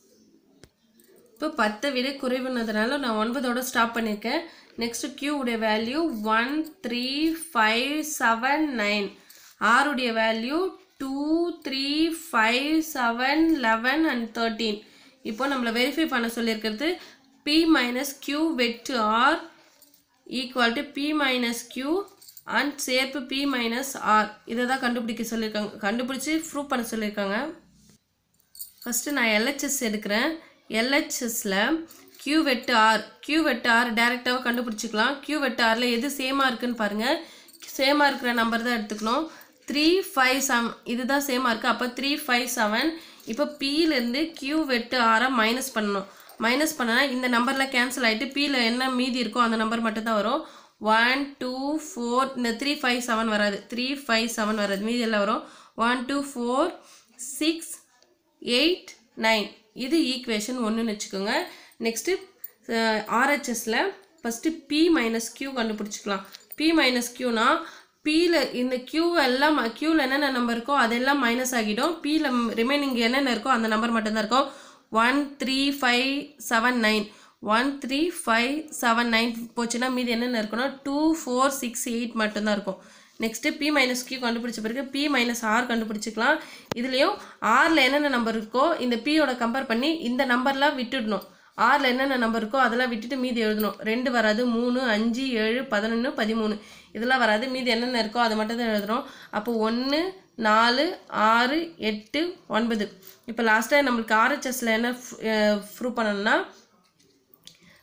இப்போ பத்தை விட குறைவுனதுனால நான் ஒன்பதோட ஸ்டாப் பண்ணியிருக்கேன் நெக்ஸ்ட் கியூ உடைய value one three five seven nine ஆருடைய value two three five seven eleven and thirteen இப்போ நம்மளை வெரிஃபை பண்ண சொல்லியிருக்கிறது பி மைனஸ் கியூ வெட்டு R equal to P minus Q and சேர்ப்பு பி மைனஸ் ஆர் இதை தான் கண்டுபிடிக்க சொல்லியிருக்காங்க கண்டுபிடிச்சி ப்ரூவ் பண்ண சொல்லியிருக்காங்க ஃபஸ்ட்டு நான் எல்ஹெச்எஸ் எடுக்கிறேன் எல்ஹெச்எஸில் கியூ வெட்டு ஆர் கியூ வெட்டு ஆர் டேரெக்டாக கண்டுபிடிச்சிக்கலாம் கியூ வெட்டு ஆரில் எது சேமாக இருக்குன்னு பாருங்கள் சேமாக இருக்கிற நம்பர் தான் எடுத்துக்கணும் த்ரீ ஃபைவ் செவன் இதுதான் சேமாக இருக்குது அப்போ த்ரீ ஃபைவ் செவன் இப்போ பியிலேருந்து கியூ வெட்டு ஆரை மைனஸ் பண்ணணும் மைனஸ் பண்ணனா இந்த நம்பரில் கேன்சல் ஆகிட்டு பியில் என்ன மீதி இருக்கோ அந்த நம்பர் மட்டும் தான் வரும் ஒன் டூ ஃபோர் இந்த த்ரீ ஃபைவ் செவன் வராது த்ரீ ஃபைவ் செவன் வராது மீதி எல்லாம் வரும் one two four six eight nine இது ஈக்குவேஷன் ஒன்றுன்னு வச்சுக்கோங்க நெக்ஸ்ட்டு ஆர்ஹெச்எஸில் ஃபஸ்ட்டு பி மைனஸ் கியூ கண்டுபிடிச்சிக்கலாம் பி மைனஸ் கியூனா பியில் இந்த கியூ எல்லாம் கியூவில் என்னென்ன நம்பர் இருக்கோ அதெல்லாம் மைனஸ் ஆகிடும் பியில் ரிமைனிங் என்னென்ன இருக்கோ அந்த நம்பர் மட்டும்தான் இருக்கும் one three five seven nine one three five seven nine போச்சுன்னா மீதி என்னென்ன இருக்குன்னா டூ ஃபோர் சிக்ஸ் எயிட் மட்டும்தான் இருக்கும் நெக்ஸ்ட்டு பி மைனஸ் கியூ கண்டுபிடிச்ச பிறகு பி மைனஸ் ஆர் கண்டுபிடிச்சிக்கலாம் இதுலேயும் ஆரில் என்னென்ன நம்பர் இருக்கோ இந்த பியோட கம்பேர் பண்ணி இந்த நம்பர்லாம் விட்டுடணும் ஆறில் என்னென்ன நம்பர் இருக்கோ அதெல்லாம் விட்டுட்டு மீதி எழுதணும் ரெண்டு வராது மூணு அஞ்சு ஏழு பதினொன்று பதிமூணு இதெல்லாம் வராது மீதி என்னென்ன இருக்கோ அதை மட்டும் தான் எழுதுகிறோம் அப்போ ஒன்று நாலு ஆறு எட்டு ஒன்பது இப்போ லாஸ்ட்டாக நம்மளுக்கு ஆர்ஹெச்எஸில் என்ன ப்ரூவ் பண்ணணும்னா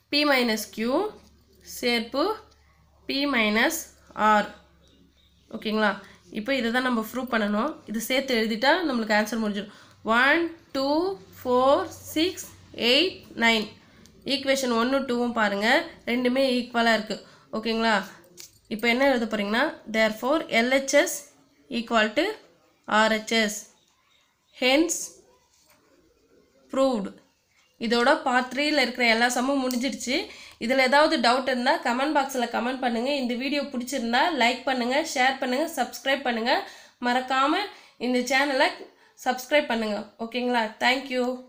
பி மைனஸ் கியூ சேர்ப்பு பி மைனஸ் ஆர் ஓகேங்களா இப்போ இதை தான் நம்ம ப்ரூவ் பண்ணணும் இது சேர்த்து எழுதிட்டா நம்மளுக்கு ஆன்சர் முடிஞ்சிடும் one two four six eight nine equation ஒன்று டூவும் பாருங்கள் ரெண்டுமே ஈக்குவலாக இருக்குது ஓகேங்களா இப்போ என்ன எழுத போகிறீங்கன்னா therefore LHS equal to RHS hence proved இதோட பார்ட் த்ரீயில் இருக்கிற எல்லா சம்மும் முடிஞ்சிடுச்சு இதில் ஏதாவது டவுட் இருந்தால் கமெண்ட் பாக்ஸில் கமெண்ட் பண்ணுங்கள் இந்த வீடியோ பிடிச்சிருந்தா லைக் பண்ணுங்கள் ஷேர் பண்ணுங்கள் சப்ஸ்கிரைப் பண்ணுங்கள் மறக்காமல் இந்த சேனலை சப்ஸ்கிரைப் பண்ணுங்கள் ஓகேங்களா தேங்க்யூ